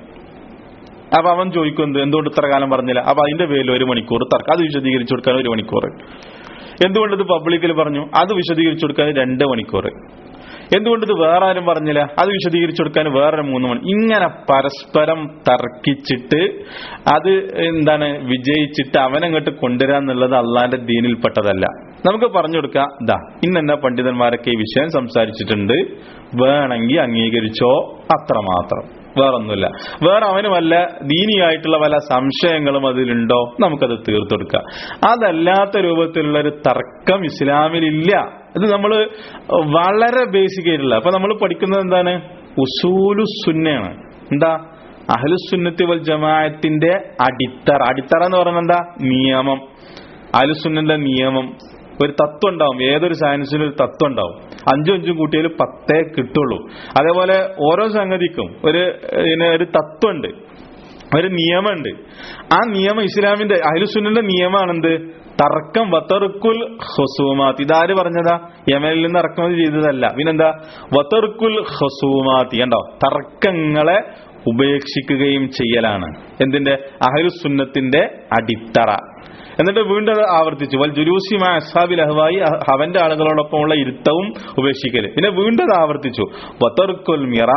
അപ്പൊ അവൻ ചോദിക്കുന്നത് എന്തുകൊണ്ട് ഇത്ര കാലം പറഞ്ഞില്ല അപ്പൊ അതിന്റെ പേരിൽ ഒരു മണിക്കൂർ തർക്കം അത് വിശദീകരിച്ചു കൊടുക്കാൻ ഒരു മണിക്കൂർ എന്തുകൊണ്ട് ഇത് പബ്ലിക്കിൽ പറഞ്ഞു അത് വിശദീകരിച്ചു കൊടുക്കാൻ രണ്ട് മണിക്കൂർ എന്തുകൊണ്ട് ഇത് വേറെ ആരും പറഞ്ഞില്ല അത് വിശദീകരിച്ചു കൊടുക്കാൻ വേറെ മൂന്ന് മണി ഇങ്ങനെ പരസ്പരം തർക്കിച്ചിട്ട് അത് എന്താണ് വിജയിച്ചിട്ട് അവനങ്ങോട്ട് കൊണ്ടുവരാന്നുള്ളത് അള്ളാന്റെ ദീനിൽപ്പെട്ടതല്ല നമുക്ക് പറഞ്ഞു കൊടുക്കാം ദാ ഇന്നെന്ന പണ്ഡിതന്മാരൊക്കെ ഈ വിഷയം സംസാരിച്ചിട്ടുണ്ട് വേണമെങ്കിൽ അംഗീകരിച്ചോ അത്രമാത്രം വേറൊന്നുമില്ല വേറെ അവന് വല്ല ദീനിയായിട്ടുള്ള വല്ല സംശയങ്ങളും അതിലുണ്ടോ നമുക്കത് തീർത്തെടുക്കാം അതല്ലാത്ത രൂപത്തിലുള്ള ഒരു തർക്കം ഇസ്ലാമിലില്ല ഇത് നമ്മൾ വളരെ ബേസിക് ആയിട്ടുള്ള അപ്പൊ നമ്മൾ പഠിക്കുന്നത് എന്താണ് ഉസൂലു സുന്നയാണ് എന്താ അഹ്ലുസുന്നത്തി വൽ ജമാഅത്തിന്റെ അടിത്തറ അടിത്തറ എന്ന് പറയുന്നത് എന്താ നിയമം അഹ്ലുസുന്നന്റെ നിയമം ഒരു തത്വം ഉണ്ടാവും ഏതൊരു സയൻസിനും ഒരു തത്വം ഉണ്ടാവും അഞ്ചും അഞ്ചും കൂട്ടിയാൽ പത്തേ കിട്ടുള്ളൂ അതേപോലെ ഓരോ സംഗതിക്കും ഒരു പിന്നെ ഒരു തത്വമുണ്ട് ഒരു നിയമമുണ്ട് ആ നിയമം ഇസ്ലാമിന്റെ അഹ്ലുസുന്നന്റെ നിയമമാണെന്ത് തർക്കം വത്തറുക്കുൽ ഹൊസൂമാത്ത് ഇതാര് പറഞ്ഞതാ യമനിൽ നിന്ന് ഇറക്കുമതി ചെയ്തതല്ല പിന്നെന്താ വത്തറുക്കുൽ ഹൊസൂമാത്തി കണ്ടോ തർക്കങ്ങളെ ഉപേക്ഷിക്കുകയും ചെയ്യലാണ് എന്തിന്റെ അഹലുസുന്നത്തിന്റെ അടിത്തറ എന്നിട്ട് വീണ്ടും അത് ആവർത്തിച്ചു വൽ ജുലൂസിമ അസ്ഹാബിൽ അഹ്വായി അവന്റെ ആളുകളോടൊപ്പമുള്ള ഇരുത്തവും ഉപേക്ഷിക്കല് പിന്നെ വീണ്ടും അത് ആവർത്തിച്ചു വത്തറുക്കുൽ മിറ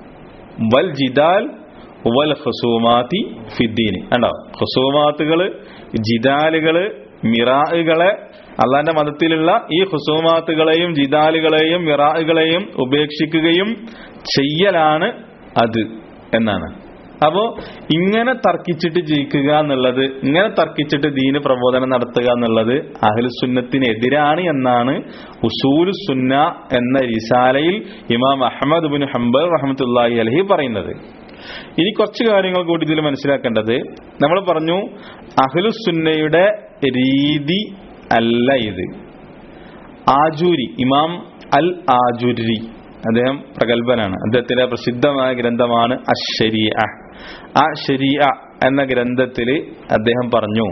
വൽ ജിദാൽ വൽ ഹുസൂമാത്തി ഫിദ്ദീന് കണ്ടോ ഹുസൂമാത്തുകള് ജിദാലുകള് മിറാഹുകളെ അള്ളാന്റെ മതത്തിലുള്ള ഈ ഹുസൂമാത്തുകളെയും ജിദാലുകളെയും മിറാഹുകളെയും ഉപേക്ഷിക്കുകയും ചെയ്യലാണ് അത് എന്നാണ് അപ്പോ ഇങ്ങനെ തർക്കിച്ചിട്ട് ജയിക്കുക എന്നുള്ളത് ഇങ്ങനെ തർക്കിച്ചിട്ട് ദീന് പ്രബോധനം നടത്തുക എന്നുള്ളത് അഹ്ലുസുന്നത്തിനെതിരാണ് എന്നാണ് ഉസൂലു സുന്ന എന്ന റിസാലയിൽ ഇമാം അഹമ്മദ് ബിൻ ഹംബർ റഹമത്തുല്ലാഹി അലഹി പറയുന്നത് ഇനി കുറച്ച് കാര്യങ്ങൾ കൂടി ഇതിൽ മനസ്സിലാക്കേണ്ടത് നമ്മൾ പറഞ്ഞു അഹ്ലുസുന്നയുടെ രീതി അല്ല ഇത് ആജൂരി ഇമാം അൽ ആജുരി അദ്ദേഹം പ്രഗത്ഭനാണ് അദ്ദേഹത്തിന്റെ പ്രസിദ്ധമായ ഗ്രന്ഥമാണ് അഷരിയ ആ ഷരിയ എന്ന ഗ്രന്ഥത്തിൽ അദ്ദേഹം പറഞ്ഞു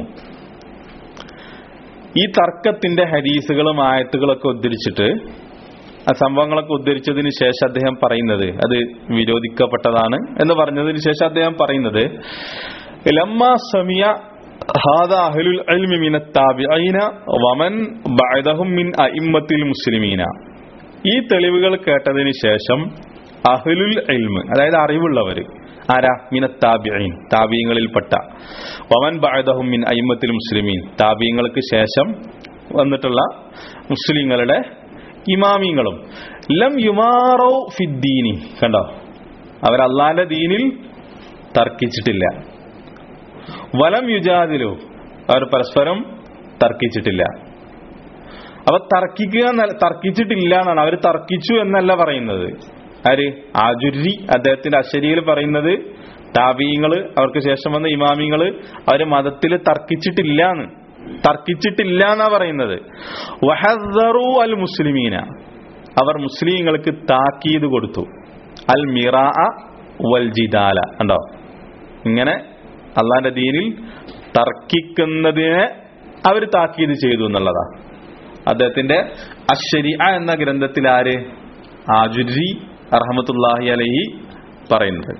ഈ തർക്കത്തിന്റെ ഹരീസുകളും ആയത്തുകളൊക്കെ ഉദ്ധരിച്ചിട്ട് ആ സംഭവങ്ങളൊക്കെ ഉദ്ധരിച്ചതിന് ശേഷം അദ്ദേഹം പറയുന്നത് അത് വിരോധിക്കപ്പെട്ടതാണ് എന്ന് പറഞ്ഞതിന് ശേഷം അദ്ദേഹം പറയുന്നത് ലമ്മ സമിയ هذا أهل العلم من التابعين ومن بعدهم من أئمة المسلمين ഈ തെളിവുകൾ കേട്ടതിന് ശേഷം അഹ്ലുൽ ഇൽമ് അതായത് അറിവുള്ളവർ ആരാ മിന താബിഈൻ താബിയങ്ങളിൽപ്പെട്ട വമൻ ബഅദഹും മിൻ അയിമത്തിൽ മുസ്ലിമീൻ താബിയങ്ങൾക്ക് ശേഷം വന്നിട്ടുള്ള മുസ്ലിങ്ങളുടെ ഇമാമിങ്ങളും ലം യുമാറോ ഫിദ്ദീനി കണ്ടോ അവർ അള്ളാന്റെ ദീനിൽ തർക്കിച്ചിട്ടില്ല വലം യുജാദിലു അവർ പരസ്പരം തർക്കിച്ചിട്ടില്ല അപ്പൊ തർക്കിക്കുക എന്നല്ല തർക്കിച്ചിട്ടില്ല എന്നാണ് അവർ തർക്കിച്ചു എന്നല്ല പറയുന്നത് ആര് ആജുരി അദ്ദേഹത്തിന്റെ അശരിയിൽ പറയുന്നത് താബീങ്ങള് അവർക്ക് ശേഷം വന്ന ഇമാമിങ്ങള് അവര് മതത്തിൽ തർക്കിച്ചിട്ടില്ല എന്ന് തർക്കിച്ചിട്ടില്ല എന്നാ പറയുന്നത് വഹദറു അൽ മുസ്ലിമീന അവർ മുസ്ലിങ്ങൾക്ക് താക്കീത് കൊടുത്തു അൽ മിറാ വൽ ജിദാല കണ്ടോ ഇങ്ങനെ അള്ളാന്റെ ദീനിൽ തർക്കിക്കുന്നതിനെ അവർ താക്കീത് ചെയ്തു എന്നുള്ളതാ അദ്ദേഹത്തിന്റെ അശ്ശരി എന്ന ഗ്രന്ഥത്തിൽ ആര് ആജുരി അറഹമത്തുല്ലാഹി അലഹി പറയുന്നത്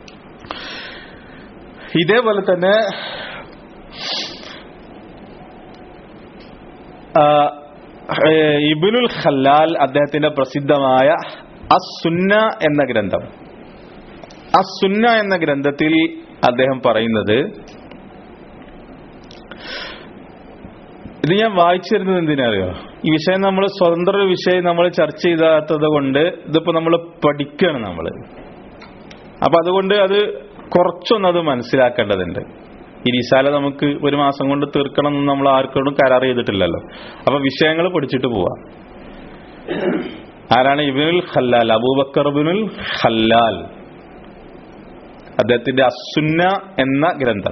ഇതേപോലെ തന്നെ ആ, ഏ, ഇബ്നുൽ ഖല്ലാൽ അദ്ദേഹത്തിന്റെ പ്രസിദ്ധമായ അസുന്ന എന്ന ഗ്രന്ഥം അസുന്ന എന്ന ഗ്രന്ഥത്തിൽ അദ്ദേഹം പറയുന്നത് ഇത് ഞാൻ വായിച്ചിരുന്നത് എന്തിനറിയോ ഈ വിഷയം നമ്മൾ സ്വതന്ത്ര ഒരു വിഷയം നമ്മൾ ചർച്ച ചെയ്താത്തത് കൊണ്ട് ഇതിപ്പോ നമ്മൾ പഠിക്കുകയാണ് നമ്മൾ അപ്പൊ അതുകൊണ്ട് അത് കുറച്ചൊന്നത് മനസ്സിലാക്കേണ്ടതുണ്ട് ഈ റിസാല നമുക്ക് ഒരു മാസം കൊണ്ട് തീർക്കണം എന്ന് നമ്മൾ ആർക്കൊന്നും കരാർ ചെയ്തിട്ടില്ലല്ലോ അപ്പൊ വിഷയങ്ങൾ പഠിച്ചിട്ട് പോവാ ആരാണ് ഇബിനുൽ ഖല്ലാൽ അബൂബക്കർ ഇബ്നുൽ ഖല്ലാൽ അദ്ദേഹത്തിന്റെ അസുന്ന എന്ന ഗ്രന്ഥം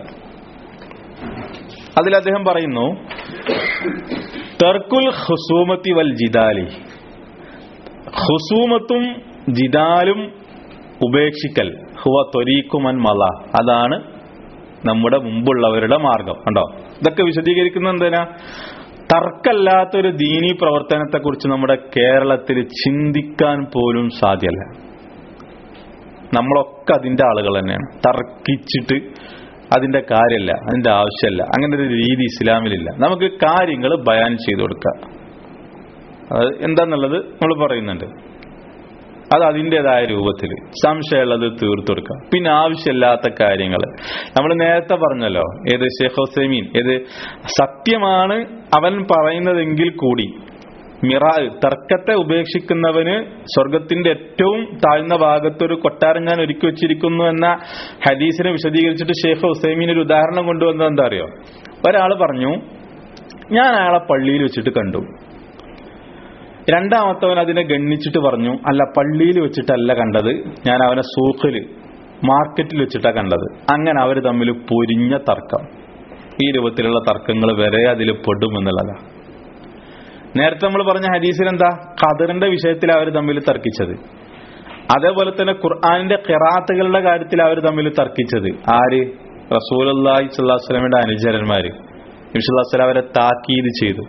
അതിൽ അദ്ദേഹം പറയുന്നു തർക്കുൽ ഹുസൂമത്തി വൽ ജിദാലി ഹുസൂമത്തും ജിദാലും ഉപേക്ഷിക്കൽ ഹുവ ത്വരീക്കുമൻ മല അതാണ് നമ്മുടെ മുമ്പുള്ളവരുടെ മാർഗം കണ്ടോ ഇതൊക്കെ വിശദീകരിക്കുന്ന എന്തിനാ തർക്കല്ലാത്തൊരു ദീനീ പ്രവർത്തനത്തെ കുറിച്ച് നമ്മുടെ കേരളത്തിൽ ചിന്തിക്കാൻ പോലും സാധ്യമല്ല നമ്മളൊക്കെ അതിന്റെ ആളുകൾ തന്നെയാണ് തർക്കിച്ചിട്ട് അതിന്റെ കാര്യമല്ല അതിന്റെ ആവശ്യമല്ല അങ്ങനെ ഒരു രീതി ഇസ്ലാമിലില്ല നമുക്ക് കാര്യങ്ങൾ ബയാൻ ചെയ്തു കൊടുക്കുക അത് എന്താന്നുള്ളത് നമ്മൾ പറയുന്നുണ്ട് അത് അതിൻ്റെതായ രൂപത്തിൽ സംശയമുള്ളത് തീർത്തു കൊടുക്കുക പിന്നെ ആവശ്യമില്ലാത്ത കാര്യങ്ങൾ നമ്മൾ നേരത്തെ പറഞ്ഞല്ലോ ഏത് ഷെയ്ഖ് ഹുസൈമീൻ ഏത് സത്യമാണ് അവൻ പറയുന്നതെങ്കിൽ കൂടി മിറാ തർക്കത്തെ ഉപേക്ഷിക്കുന്നവന് സ്വർഗത്തിന്റെ ഏറ്റവും താഴ്ന്ന ഭാഗത്ത് ഒരു കൊട്ടാരം ഞാൻ ഒരുക്കി വെച്ചിരിക്കുന്നു എന്ന ഹദീസിനെ വിശദീകരിച്ചിട്ട് ഷെയ്ഖ് ഹുസൈമീൻ ഒരു ഉദാഹരണം കൊണ്ടുവന്നത് എന്താ അറിയോ ഒരാൾ പറഞ്ഞു ഞാൻ അയാളെ പള്ളിയിൽ വെച്ചിട്ട് കണ്ടു രണ്ടാമത്തവൻ അതിനെ ഗണ്ണിച്ചിട്ട് പറഞ്ഞു അല്ല പള്ളിയിൽ വെച്ചിട്ടല്ല കണ്ടത് ഞാൻ അവനെ സൂഖിൽ മാർക്കറ്റിൽ വെച്ചിട്ടാ കണ്ടത് അങ്ങനെ അവർ തമ്മിൽ പൊരിഞ്ഞ തർക്കം ഈ രൂപത്തിലുള്ള തർക്കങ്ങൾ വരെ അതിൽ പെടുമെന്നുള്ളതാണ് നേരത്തെ നമ്മൾ പറഞ്ഞ ഹദീസിൽ എന്താ ഖദറിന്റെ വിഷയത്തിൽ അവർ തമ്മിൽ തർക്കിച്ചത് അതേപോലെ തന്നെ ഖുർആാനിന്റെ ഖിറാത്തുകളുടെ കാര്യത്തിൽ അവർ തമ്മിൽ തർക്കിച്ചത് ആര് റസൂലി സ്വല്ലാസ്ലമിന്റെ അനുചരന്മാര് നബിസ്വല്ലാസ്ലം അവരെ താക്കീത് ചെയ്തു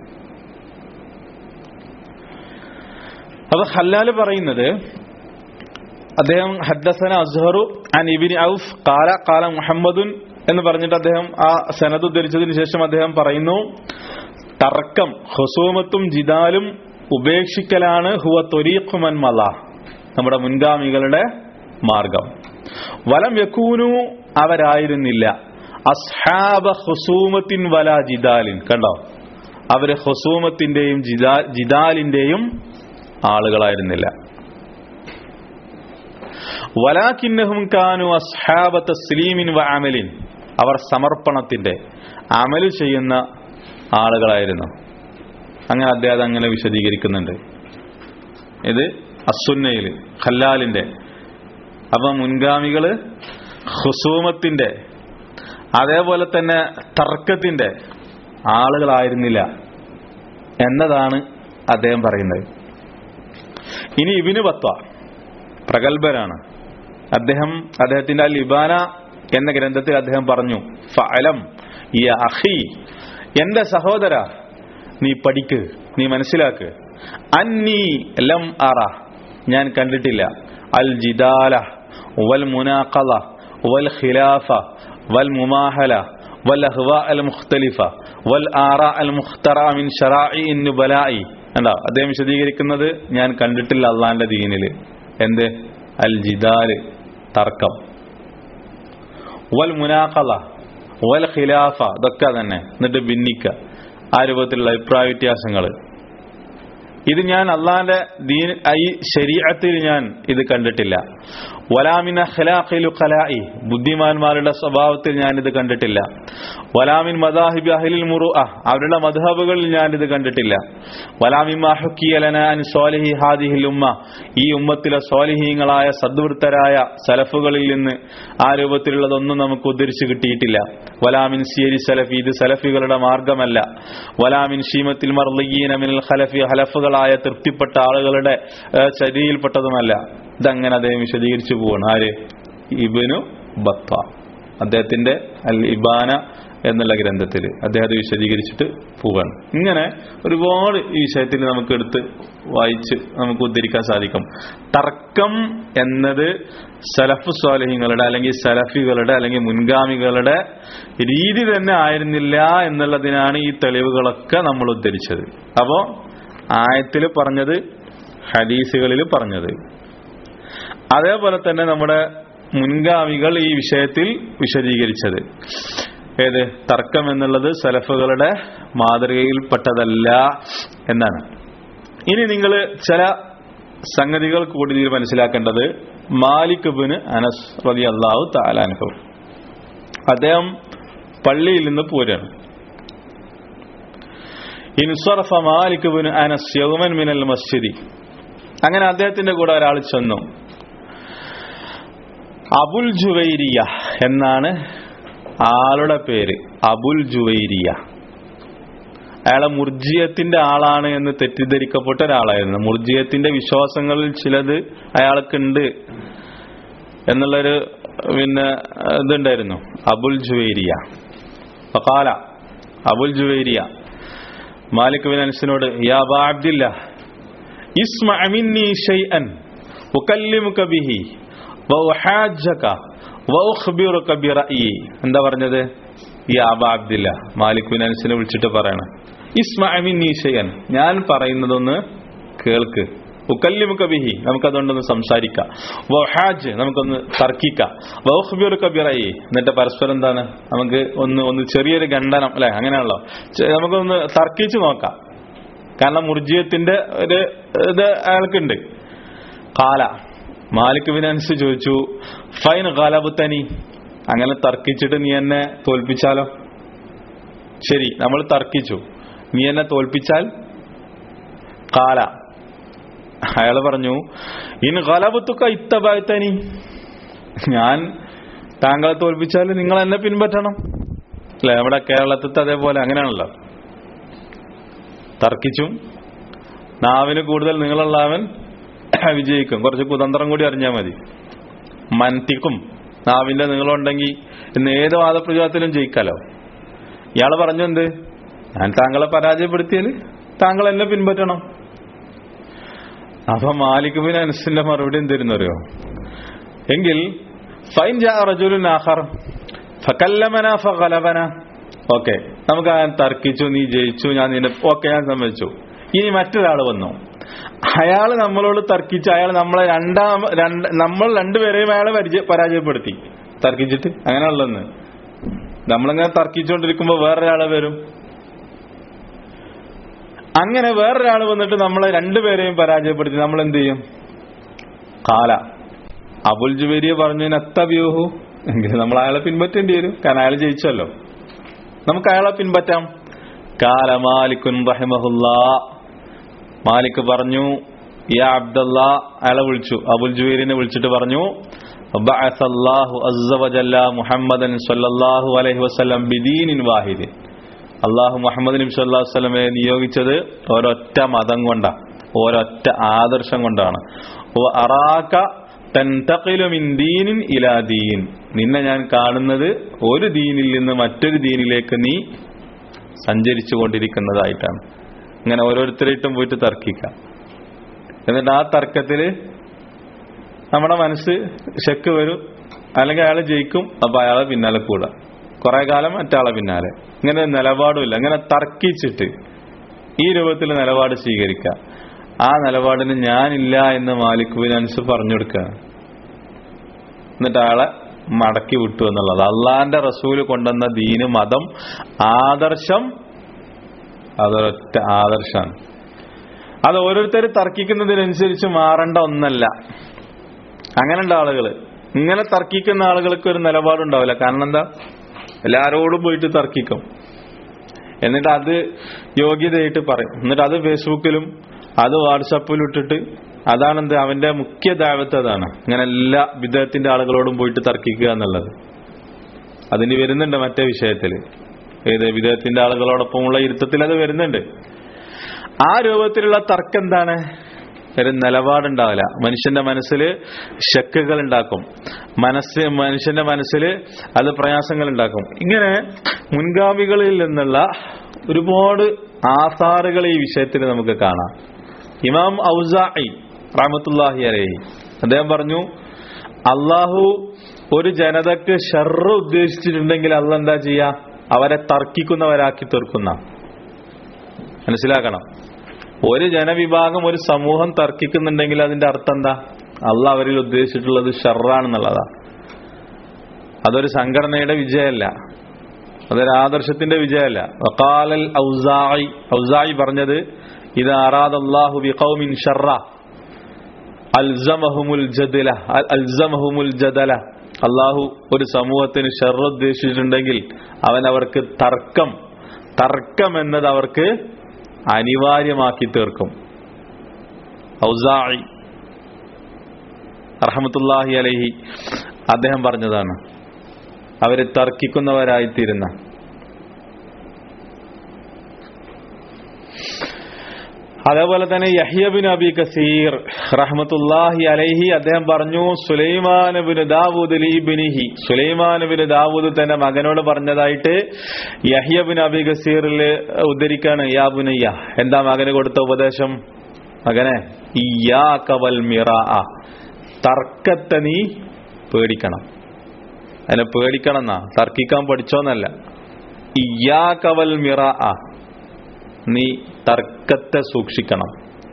അപ്പൊ ഹല്ലാല് പറയുന്നത് അദ്ദേഹം ഹദ്ദസന അസ്ഹറു അൻ ഇബിൻ ഔഫ് കാല കാല മുഹമ്മദുൻ എന്ന് പറഞ്ഞിട്ട് അദ്ദേഹം ആ സനത് ഉദ്ധരിച്ചതിന് ശേഷം അദ്ദേഹം പറയുന്നു തർക്കം ഹുസൂമത്തും ജിദാലും ഉപേക്ഷിക്കലാണ് ഹുവ തൊരീഖുമൻ മല നമ്മുടെ മുൻഗാമികളുടെ മാർഗം വലം യക്കൂനു അവരായിരുന്നില്ല അസ്ഹാബ ഹുസൂമത്തിൻ വല ജിദാലിൻ കണ്ടോ അവര് ഹുസൂമത്തിന്റെയും ജിദാ- ജിദാലിന്റെയും ആളുകളായിരുന്നില്ല വലാക്കിന്നഹും കാനു അസ്ഹാബ തസ്ലീമിൻ വ അമലിൻ അവർ സമർപ്പണത്തിന്റെ അമല് ചെയ്യുന്ന ആളുകളായിരുന്നു അങ്ങനെ അദ്ദേഹം അങ്ങനെ വിശദീകരിക്കുന്നുണ്ട് ഇത് അസുന്നയില് ഖല്ലാലിന്റെ അപ്പൊ മുൻഗാമികള് ഹുസൂമത്തിന്റെ അതേപോലെ തന്നെ തർക്കത്തിന്റെ ആളുകളായിരുന്നില്ല എന്നതാണ് അദ്ദേഹം പറയുന്നത് ഇനി ഇബിന് ബത്വ പ്രഗത്ഭരാണ് അദ്ദേഹം അദ്ദേഹത്തിന്റെ ആ ലിബാന എന്ന ഗ്രന്ഥത്തിൽ അദ്ദേഹം പറഞ്ഞു ഫലം ഈ അഹി എന്റെ സഹോദര നീ പഠിക്ക് നീ മനസ്സിലാക്ക് അന്നീ ലം അറ ഞാൻ കണ്ടിട്ടില്ല അൽ ജിദാല വൽ മുനാഖല വൽ ഖിലാഫ വൽ മുമാഹല വൽ അഹ്വ അൽ മുഖ്തലിഫ വൽ ആറ അൽ മുഖ്തറ മിൻ ഷറാഇ നുബലായി കണ്ടോ അദ്ദേഹം വിശദീകരിക്കുന്നത് ഞാൻ കണ്ടിട്ടില്ല അള്ളാന്റെ ദീനില് എന്ത് അൽ ജിദാല് തർക്കം വൽ മുനാഖല വൽ ഖിലാഫ ഇതൊക്കെ തന്നെ എന്നിട്ട് ഭിന്നിക്കുക ആ രൂപത്തിലുള്ള അഭിപ്രായ വ്യത്യാസങ്ങൾ ഇത് ഞാൻ അള്ളാന്റെ ദീൻ ഈ ശരീഅത്തിൽ ഞാൻ ഇത് കണ്ടിട്ടില്ല വലാമിൻ അഖ്ലാഖിലു ഖലാഇ ബുദ്ധിമാന്മാരുടെ സ്വഭാവത്തിൽ ഞാൻ ഇത് കണ്ടിട്ടില്ല വലാമിൻ മദാഹിബി അഹ്ലിൽ മുറുഅ അവരുടെ മദ്ഹബുകളിൽ ഞാൻ ഇത് കണ്ടിട്ടില്ല വലാമിൻ മാഹുക്കിയലന അൻ സ്വാലിഹി ഹാദിഹിൽ ഉമ്മ ഈ ഉമ്മത്തിലെ സ്വാലിഹീങ്ങളായ സദ്വൃത്തരായ സലഫുകളിൽ നിന്ന് ആ രൂപത്തിലുള്ളതൊന്നും നമുക്ക് ഉദ്ധരിച്ചു കിട്ടിയിട്ടില്ല വലാമിൻ സിയരി സലഫി ഇത് സലഫികളുടെ മാർഗമല്ല വലാമിൻ ഷീമത്തിൽ മർലിയീന മിനൽ ഖലഫി ഹലഫുകളായ തൃപ്തിപ്പെട്ട ആളുകളുടെ ഏഹ്, ചര്യയിൽപ്പെട്ടതുമല്ല ഇതങ്ങനെ അദ്ദേഹം വിശദീകരിച്ചു പോവാണ് ആര് ഇബനു ബത്ത അദ്ദേഹത്തിന്റെ അൽ ഇബാന എന്നുള്ള ഗ്രന്ഥത്തിൽ അദ്ദേഹം അത് വിശദീകരിച്ചിട്ട് പോവാണ് ഇങ്ങനെ ഒരുപാട് ഈ വിഷയത്തിൽ നമുക്ക് എടുത്ത് വായിച്ച് നമുക്ക് ഉദ്ധരിക്കാൻ സാധിക്കും തർക്കം എന്നത് സലഫ് സ്വാലഹിങ്ങളുടെ അല്ലെങ്കിൽ സലഫികളുടെ അല്ലെങ്കിൽ മുൻഗാമികളുടെ രീതി തന്നെ ആയിരുന്നില്ല എന്നുള്ളതിനാണ് ഈ തെളിവുകളൊക്കെ നമ്മൾ ഉദ്ധരിച്ചത് അപ്പോ ആയത്തിൽ പറഞ്ഞത് ഹദീസുകളിൽ പറഞ്ഞത് അതേപോലെ തന്നെ നമ്മുടെ മുൻഗാമികൾ ഈ വിഷയത്തിൽ വിശദീകരിച്ചത് ഏത് തർക്കം എന്നുള്ളത് സലഫുകളുടെ മാതൃകയിൽപ്പെട്ടതല്ല എന്നാണ് ഇനി നിങ്ങൾ ചില സംഗതികൾ കൂടി ഇതിൽ മനസ്സിലാക്കേണ്ടത് മാലിക് ബിന് അനസ് റതി അള്ളാഹു താലാൻഹു അദ്ദേഹം പള്ളിയിൽ നിന്ന് പോരാണ് ഇൻസറഫ മാലിക് ബിന് അനസ് യൗമൻ മിനൽ മസ്ജിദി അങ്ങനെ അദ്ദേഹത്തിന്റെ കൂടെ ഒരാൾ ചെന്നു അബുൽ ജുവൈരിയ എന്നാണ് ആളുടെ പേര് അബുൽ ജുവൈരിയ അയാളെ മുർജിയത്തിന്റെ ആളാണ് എന്ന് തെറ്റിദ്ധരിക്കപ്പെട്ട ഒരാളായിരുന്നു മുർജിയത്തിന്റെ വിശ്വാസങ്ങളിൽ ചിലത് അയാൾക്കുണ്ട് എന്നുള്ളൊരു പിന്നെ ഇതുണ്ടായിരുന്നു അബുൽ ജുവൈരിയ ഫഖാല അബുൽ ജുവൈരിയ മാലിക് ബിൻ അൻസിനോട് യാ അബാ അബ്ദില്ല ഇസ്മഅ മിന്നി ഷൈഅൻ ഉകല്ലിമുക ബിഹി വഉഹാജ്ജക വഉഖ്ബിറുക ബിറഅയി എന്താ പറഞ്ഞത് യാ അബാ അബ്ദില്ല മാലിക് ബിൻ അൻസിനെ വിളിച്ചിട്ട് പറയണം ഇസ്മഅ മിന്നി ഷൈഅൻ ഞാൻ പറയുന്നതൊന്ന് കേൾക്ക് ഉക്കല്ലിമുക ബിഹി നമുക്കതുകൊണ്ടൊന്ന് സംസാരിക്കാം വഹാജ് നമുക്കൊന്ന് തർക്കിക്കാം വൗഖ്ബിറുക ബിറയി എന്നിട്ട് പരസ്പരം എന്താണ് നമുക്ക് ഒന്ന് ഒന്ന് ചെറിയൊരു ഖണ്ഡനം അല്ലെ അങ്ങനെയാണല്ലോ ചെ- നമുക്കൊന്ന് തർക്കിച്ചു നോക്കാം കാരണം മുർജിയത്തിന്റെ ഒരു ഇത് അയാൾക്കുണ്ട് കാല മാലിക് ബിനാൻസ് ചോദിച്ചു ഫൈൻ ഗാലബുത്തനി അങ്ങനെ തർക്കിച്ചിട്ട് നീ എന്നെ തോൽപ്പിച്ചാലോ ശരി നമ്മൾ തർക്കിച്ചു നീ എന്നെ തോൽപ്പിച്ചാൽ കാല അയാൾ പറഞ്ഞു ഇൻ ഗലബത്തുക്ക ഇത്തബായത്തനി ഞാൻ താങ്കളെ തോൽപ്പിച്ചാൽ നിങ്ങൾ എന്നെ പിൻപറ്റണം അല്ലെ നമ്മുടെ കേരളത്തിലത്തെ അതേപോലെ അങ്ങനെയാണല്ലോ തർക്കിച്ചും നാവിന് കൂടുതൽ നിങ്ങളുള്ളവൻ വിജയിക്കും കുറച്ച് കുതന്ത്രം കൂടി അറിഞ്ഞാൽ മതി മൻതിക്കും നാവിന്റെ നീളമുണ്ടെങ്കിൽ ഇന്ന് ഏത് വാദപ്രചാരത്തിലും ജയിക്കാലോ ഇയാള് പറഞ്ഞു എന്ത് ഞാൻ താങ്കളെ പരാജയപ്പെടുത്തിയാൽ താങ്കൾ എന്നെ പിൻപറ്റണം അപ്പൊ മാലിക് ബിൻ അനസിന്റെ മറുപടി എന്തിരുന്നു അറിയോ എങ്കിൽ ഫൈൻ ജാ റജുലുൻ ആഖർ ഫകല്ലമന ഫഗലബന ഓക്കെ നമുക്ക് ആ തർക്കിച്ചു നീ ജയിച്ചു ഞാൻ നിന്നെ ഓക്കെ ഞാൻ സമ്മതിച്ചു ഇനി മറ്റൊരാൾ വന്നു അയാൾ നമ്മളോട് തർക്കിച്ചു അയാൾ നമ്മളെ രണ്ടാം രണ്ട് നമ്മൾ രണ്ടുപേരെയും അയാളെ പരിചയ പരാജയപ്പെടുത്തി തർക്കിച്ചിട്ട് അങ്ങനെയുള്ളതെന്ന് നമ്മളിങ്ങനെ തർക്കിച്ചുകൊണ്ടിരിക്കുമ്പോ വേറൊരാളെ വരും അങ്ങനെ വേറൊരാൾ വന്നിട്ട് നമ്മളെ രണ്ടുപേരെയും പരാജയപ്പെടുത്തി നമ്മൾ എന്ത് ചെയ്യും കാല അബുൽ ജുബേരിയെ പറഞ്ഞു നത്തവ്യൂഹു എങ്കിൽ നമ്മൾ അയാളെ പിൻപറ്റേണ്ടി വരും കാരണം അയാൾ ജയിച്ചല്ലോ നമുക്ക് അയാളെ പിൻപറ്റാം കാല മാലിക്കുൻ റഹിമഹുല്ലാ മാലിക് പറഞ്ഞു യാ അബ്ദല്ല അയാളെ വിളിച്ചു അബുൽ ജുബേരിനെ വിളിച്ചിട്ട് പറഞ്ഞു ബഅസ അല്ലാഹു അസ്സ വജല്ല മുഹമ്മദൻ സ്വല്ലല്ലാഹു അലൈഹി വസല്ലം ബിദീനിൻ വാഹിദിൻ അള്ളാഹു മുഹമ്മദ് നബി സല്ലല്ലാഹു അലൈഹി വസല്ലമയെ നിയോഗിച്ചത് ഒരൊറ്റ മതം കൊണ്ടാണ് ഒരൊറ്റ ആദർശം കൊണ്ടാണ് വ അറാക തൻതഖിലു മിൻ ദീനിൻ ഇലാ ദീൻ നിന്നെ ഞാൻ കാണുന്നത് ഒരു ദീനിൽ നിന്ന് മറ്റൊരു ദീനിലേക്ക് നീ സഞ്ചരിച്ചു കൊണ്ടിരിക്കുന്നതായിട്ടാണ് ഇങ്ങനെ ഓരോരുത്തരായിട്ടും പോയിട്ട് തർക്കിക്കാം എന്നിട്ട് ആ തർക്കത്തില് നമ്മുടെ മനസ്സ് ശക്ക് വരും അല്ലെങ്കിൽ അയാൾ ജയിക്കും അപ്പൊ അയാളെ പിന്നാലെ കൂടാ കുറെ കാലം മറ്റാളെ പിന്നാലെ ഇങ്ങനെ നിലപാടുമില്ല ഇങ്ങനെ തർക്കിച്ചിട്ട് ഈ രൂപത്തിൽ നിലപാട് സ്വീകരിക്കുക ആ നിലപാടിന് ഞാനില്ല എന്ന് മാലിക് ബിൻ അൻസ് പറഞ്ഞു കൊടുക്കുക എന്നിട്ട് അയാളെ മടക്കി വിട്ടു എന്നുള്ളത് അള്ളാന്റെ റസൂല് കൊണ്ടുവന്ന ദീന് മതം ആദർശം അതൊരൊറ്റ ആദർശമാണ് അത് ഓരോരുത്തർ തർക്കിക്കുന്നതിനനുസരിച്ച് മാറേണ്ട ഒന്നല്ല അങ്ങനെയുള്ള ആളുകള് ഇങ്ങനെ തർക്കിക്കുന്ന ആളുകൾക്ക് ഒരു നിലപാടുണ്ടാവില്ല കാരണം എന്താ എല്ലാരോടും പോയിട്ട് തർക്കിക്കും എന്നിട്ട് അത് യോഗ്യതയായിട്ട് പറയും എന്നിട്ട് അത് ഫേസ്ബുക്കിലും അത് വാട്സപ്പിലും ഇട്ടിട്ട് അതാണെന്ത് അവന്റെ മുഖ്യ ദാവത്ത് അതാണ് ഇങ്ങനെ എല്ലാ വിധത്തിന്റെ ആളുകളോടും പോയിട്ട് തർക്കിക്കുക എന്നുള്ളത് അതിന് വരുന്നുണ്ട് മറ്റേ വിഷയത്തില് ഏത് വിധത്തിന്റെ ആളുകളോടൊപ്പമുള്ള ഇരുത്തത്തിൽ അത് വരുന്നുണ്ട് ആ രൂപത്തിലുള്ള തർക്കം എന്താണ് ഒരു നിലപാടുണ്ടാവില്ല മനുഷ്യന്റെ മനസ്സിൽ ശക്കുകൾ ഉണ്ടാക്കും മനസ്സ് മനുഷ്യന്റെ മനസ്സിൽ അത് പ്രയാസങ്ങൾ ഉണ്ടാക്കും ഇങ്ങനെ മുൻഗാമികളിൽ നിന്നുള്ള ഒരുപാട് ആസാറുകൾ ഈ വിഷയത്തിൽ നമുക്ക് കാണാം ഇമാം ഔസായി റഹമത്തുല്ലാഹി അലൈഹി അദ്ദേഹം പറഞ്ഞു അള്ളാഹു ഒരു ജനതക്ക് ഷർറ് ഉദ്ദേശിച്ചിട്ടുണ്ടെങ്കിൽ അല്ല എന്താ ചെയ്യാ അവരെ തർക്കിക്കുന്നവരാക്കി തീർക്കുന്ന മനസ്സിലാക്കണം ഒരു ജനവിഭാഗം ഒരു സമൂഹം തർക്കിക്കുന്നുണ്ടെങ്കിൽ അതിന്റെ അർത്ഥം എന്താ അല്ല അവരിൽ ഉദ്ദേശിച്ചിട്ടുള്ളത് ഷർറാണെന്നുള്ളതാ അതൊരു സംഘടനയുടെ വിജയമല്ല അതൊരു ആദർശത്തിന്റെ വിജയമല്ല വക്കാലൽ ഔസായി ഔസായി പറഞ്ഞത് ഇത് അറാദല്ലാഹു ബിഖൗമിൻ ഷർറ അൽസമഹുമുൽ ജദല അൽസമഹുമുൽ ജദല അള്ളാഹു ഒരു സമൂഹത്തിന് ഷർറ ഉദ്ദേശിച്ചിട്ടുണ്ടെങ്കിൽ അവൻ അവർക്ക് തർക്കം തർക്കം എന്നത് അവർക്ക് അനിവാര്യമാക്കി തീർക്കും ഔസായി റഹമത്തുല്ലാഹി അലഹി അദ്ദേഹം പറഞ്ഞതാണ് അവര് തർക്കിക്കുന്നവരായിത്തീരുന്ന അതേപോലെ തന്നെ യഹ്യബിൻ അബി കസീർ റഹ്മത്തുല്ലാഹി അലൈഹി അദ്ദേഹം പറഞ്ഞു സുലൈമാനബിന് ദാവൂദ് ലീബിനിഹി സുലൈമാനബിന് ദാവൂദ് തന്റെ മകനോട് പറഞ്ഞതായിട്ട് യഹ്യബിൻ അബി കസീറിൽ ഉദ്ധരിക്കാണ് യാബുനയ്യ എന്താ മകന് കൊടുത്ത ഉപദേശം മകനെ ഇയാക്കവൽ മിറ തർക്കത്തെ നീ പേടിക്കണം അതിനെ പേടിക്കണം എന്നാ തർക്കിക്കാൻ പഠിച്ചോന്നല്ല ഇയാക്കവൽ മിറ നീ തർക്കത്തെ സൂക്ഷിക്കണം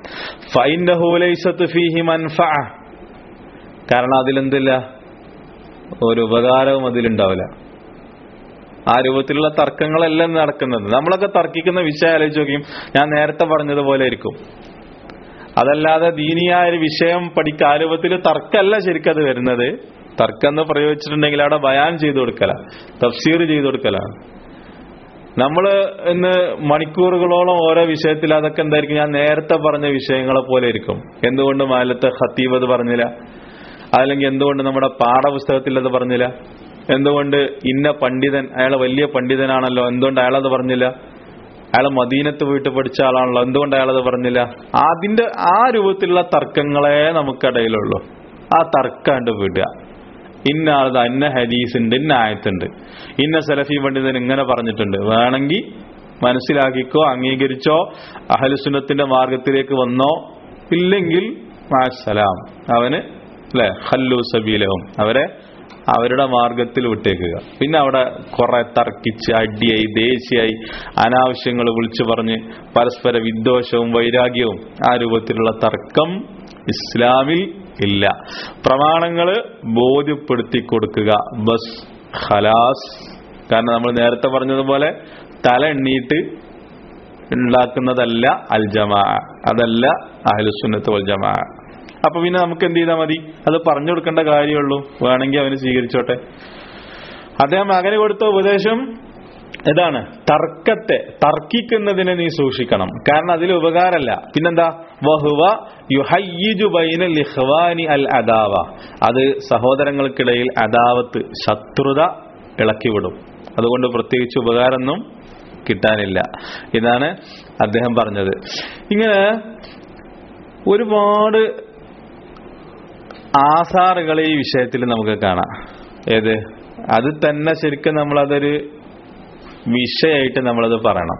കാരണം അതിലെന്തില്ല ഒരു ഉപകാരവും അതിലുണ്ടാവില്ല ആ രൂപത്തിലുള്ള തർക്കങ്ങളെല്ലാം നടക്കുന്നത് നമ്മളൊക്കെ തർക്കിക്കുന്ന വിഷയം ആലോചിച്ച് നോക്കിയും ഞാൻ നേരത്തെ പറഞ്ഞതുപോലെ ഇരിക്കും അതല്ലാതെ ദീനിയായ ഒരു വിഷയം പഠിക്ക ആ രൂപത്തിൽ തർക്കമല്ല ശരിക്കും അത് വരുന്നത് തർക്കം എന്ന് പ്രയോഗിച്ചിട്ടുണ്ടെങ്കിൽ അവിടെ ബയാൻ ചെയ്തു കൊടുക്കല തഫ്സീർ ചെയ്തു കൊടുക്കലാണ് നമ്മൾ ഇന്ന് മണിക്കൂറുകളോളം ഓരോ വിഷയത്തിൽ അതൊക്കെ എന്തായിരിക്കും ഞാൻ നേരത്തെ പറഞ്ഞ വിഷയങ്ങളെ പോലെ ഇരിക്കും എന്തുകൊണ്ട് മാലത്തെ ഖത്തീബ് അത് പറഞ്ഞില്ല അല്ലെങ്കിൽ എന്തുകൊണ്ട് നമ്മുടെ പാഠപുസ്തകത്തിൽ അത് പറഞ്ഞില്ല എന്തുകൊണ്ട് ഇന്ന പണ്ഡിതൻ അയാൾ വലിയ പണ്ഡിതനാണല്ലോ എന്തുകൊണ്ട് അയാളത് പറഞ്ഞില്ല അയാൾ മദീനത്ത് പോയിട്ട് പഠിച്ച ആളാണല്ലോ എന്തുകൊണ്ട് അയാളത് പറഞ്ഞില്ല അതിന്റെ ആ രൂപത്തിലുള്ള തർക്കങ്ങളെ നമുക്കിടയിലുള്ളൂ ആ തർക്കാണ്ട് വിടുക ഇന്ന ആളത് അന്ന ഹദീസുണ്ട് ഇന്ന ആയത്തുണ്ട് ഇന്ന സലഫി പണ്ഡിതൻ ഇങ്ങനെ പറഞ്ഞിട്ടുണ്ട് വേണമെങ്കിൽ മനസ്സിലാക്കിക്കോ അംഗീകരിച്ചോ അഹലുസുന്നത്തിന്റെ മാർഗത്തിലേക്ക് വന്നോ ഇല്ലെങ്കിൽ മാസലാം അവന് അല്ലെ ഹല്ലു സബീലവും അവരെ അവരുടെ മാർഗത്തിൽ വിട്ടേക്കുക പിന്നെ അവിടെ കുറെ തർക്കിച്ച് അടിയായി ദേശീയായി അനാവശ്യങ്ങൾ വിളിച്ചു പറഞ്ഞ് പരസ്പര വിദ്വേഷവും വൈരാഗ്യവും ആ രൂപത്തിലുള്ള തർക്കം ഇസ്ലാമിൽ ഇല്ല പ്രമാണങ്ങള് ബോധ്യപ്പെടുത്തി കൊടുക്കുക ബസ് ഖലാസ് കാരണം നമ്മൾ നേരത്തെ പറഞ്ഞതുപോലെ തല എണ്ണീട്ട് ഉണ്ടാക്കുന്നതല്ല അൽ ജമാ അതല്ല അഹ്ലുസുന്നത്ത് വൽ ജമാ അപ്പൊ പിന്നെ നമുക്ക് എന്ത് ചെയ്താൽ മതി അത് പറഞ്ഞു കൊടുക്കേണ്ട കാര്യമുള്ളൂ വേണമെങ്കിൽ അവന് സ്വീകരിച്ചോട്ടെ അദ്ദേഹം മകന് കൊടുത്ത ഉപദേശം ഇതാണ് തർക്കത്തെ തർക്കിക്കുന്നതിനെ നീ സൂക്ഷിക്കണം കാരണം അതിൽ ഉപകാരമല്ല പിന്നെന്താ വഹുവ യുഹയ്യിജു ബൈനൽ ഇഖ്വാനി അൽ അദാവ അത് സഹോദരങ്ങൾക്കിടയിൽ അദാവത്ത് ശത്രുത ഇളക്കിവിടും അതുകൊണ്ട് പ്രത്യേകിച്ച് ഉപകാരമൊന്നും കിട്ടാനില്ല ഇതാണ് അദ്ദേഹം പറഞ്ഞത് ഇങ്ങനെ ഒരുപാട് ആസാറുകൾ ഈ വിഷയത്തിൽ നമുക്ക് കാണാം ഏത് അത് തന്നെ ശരിക്കും നമ്മളതൊരു വിഷയമായിട്ട് നമ്മളത് പറയണം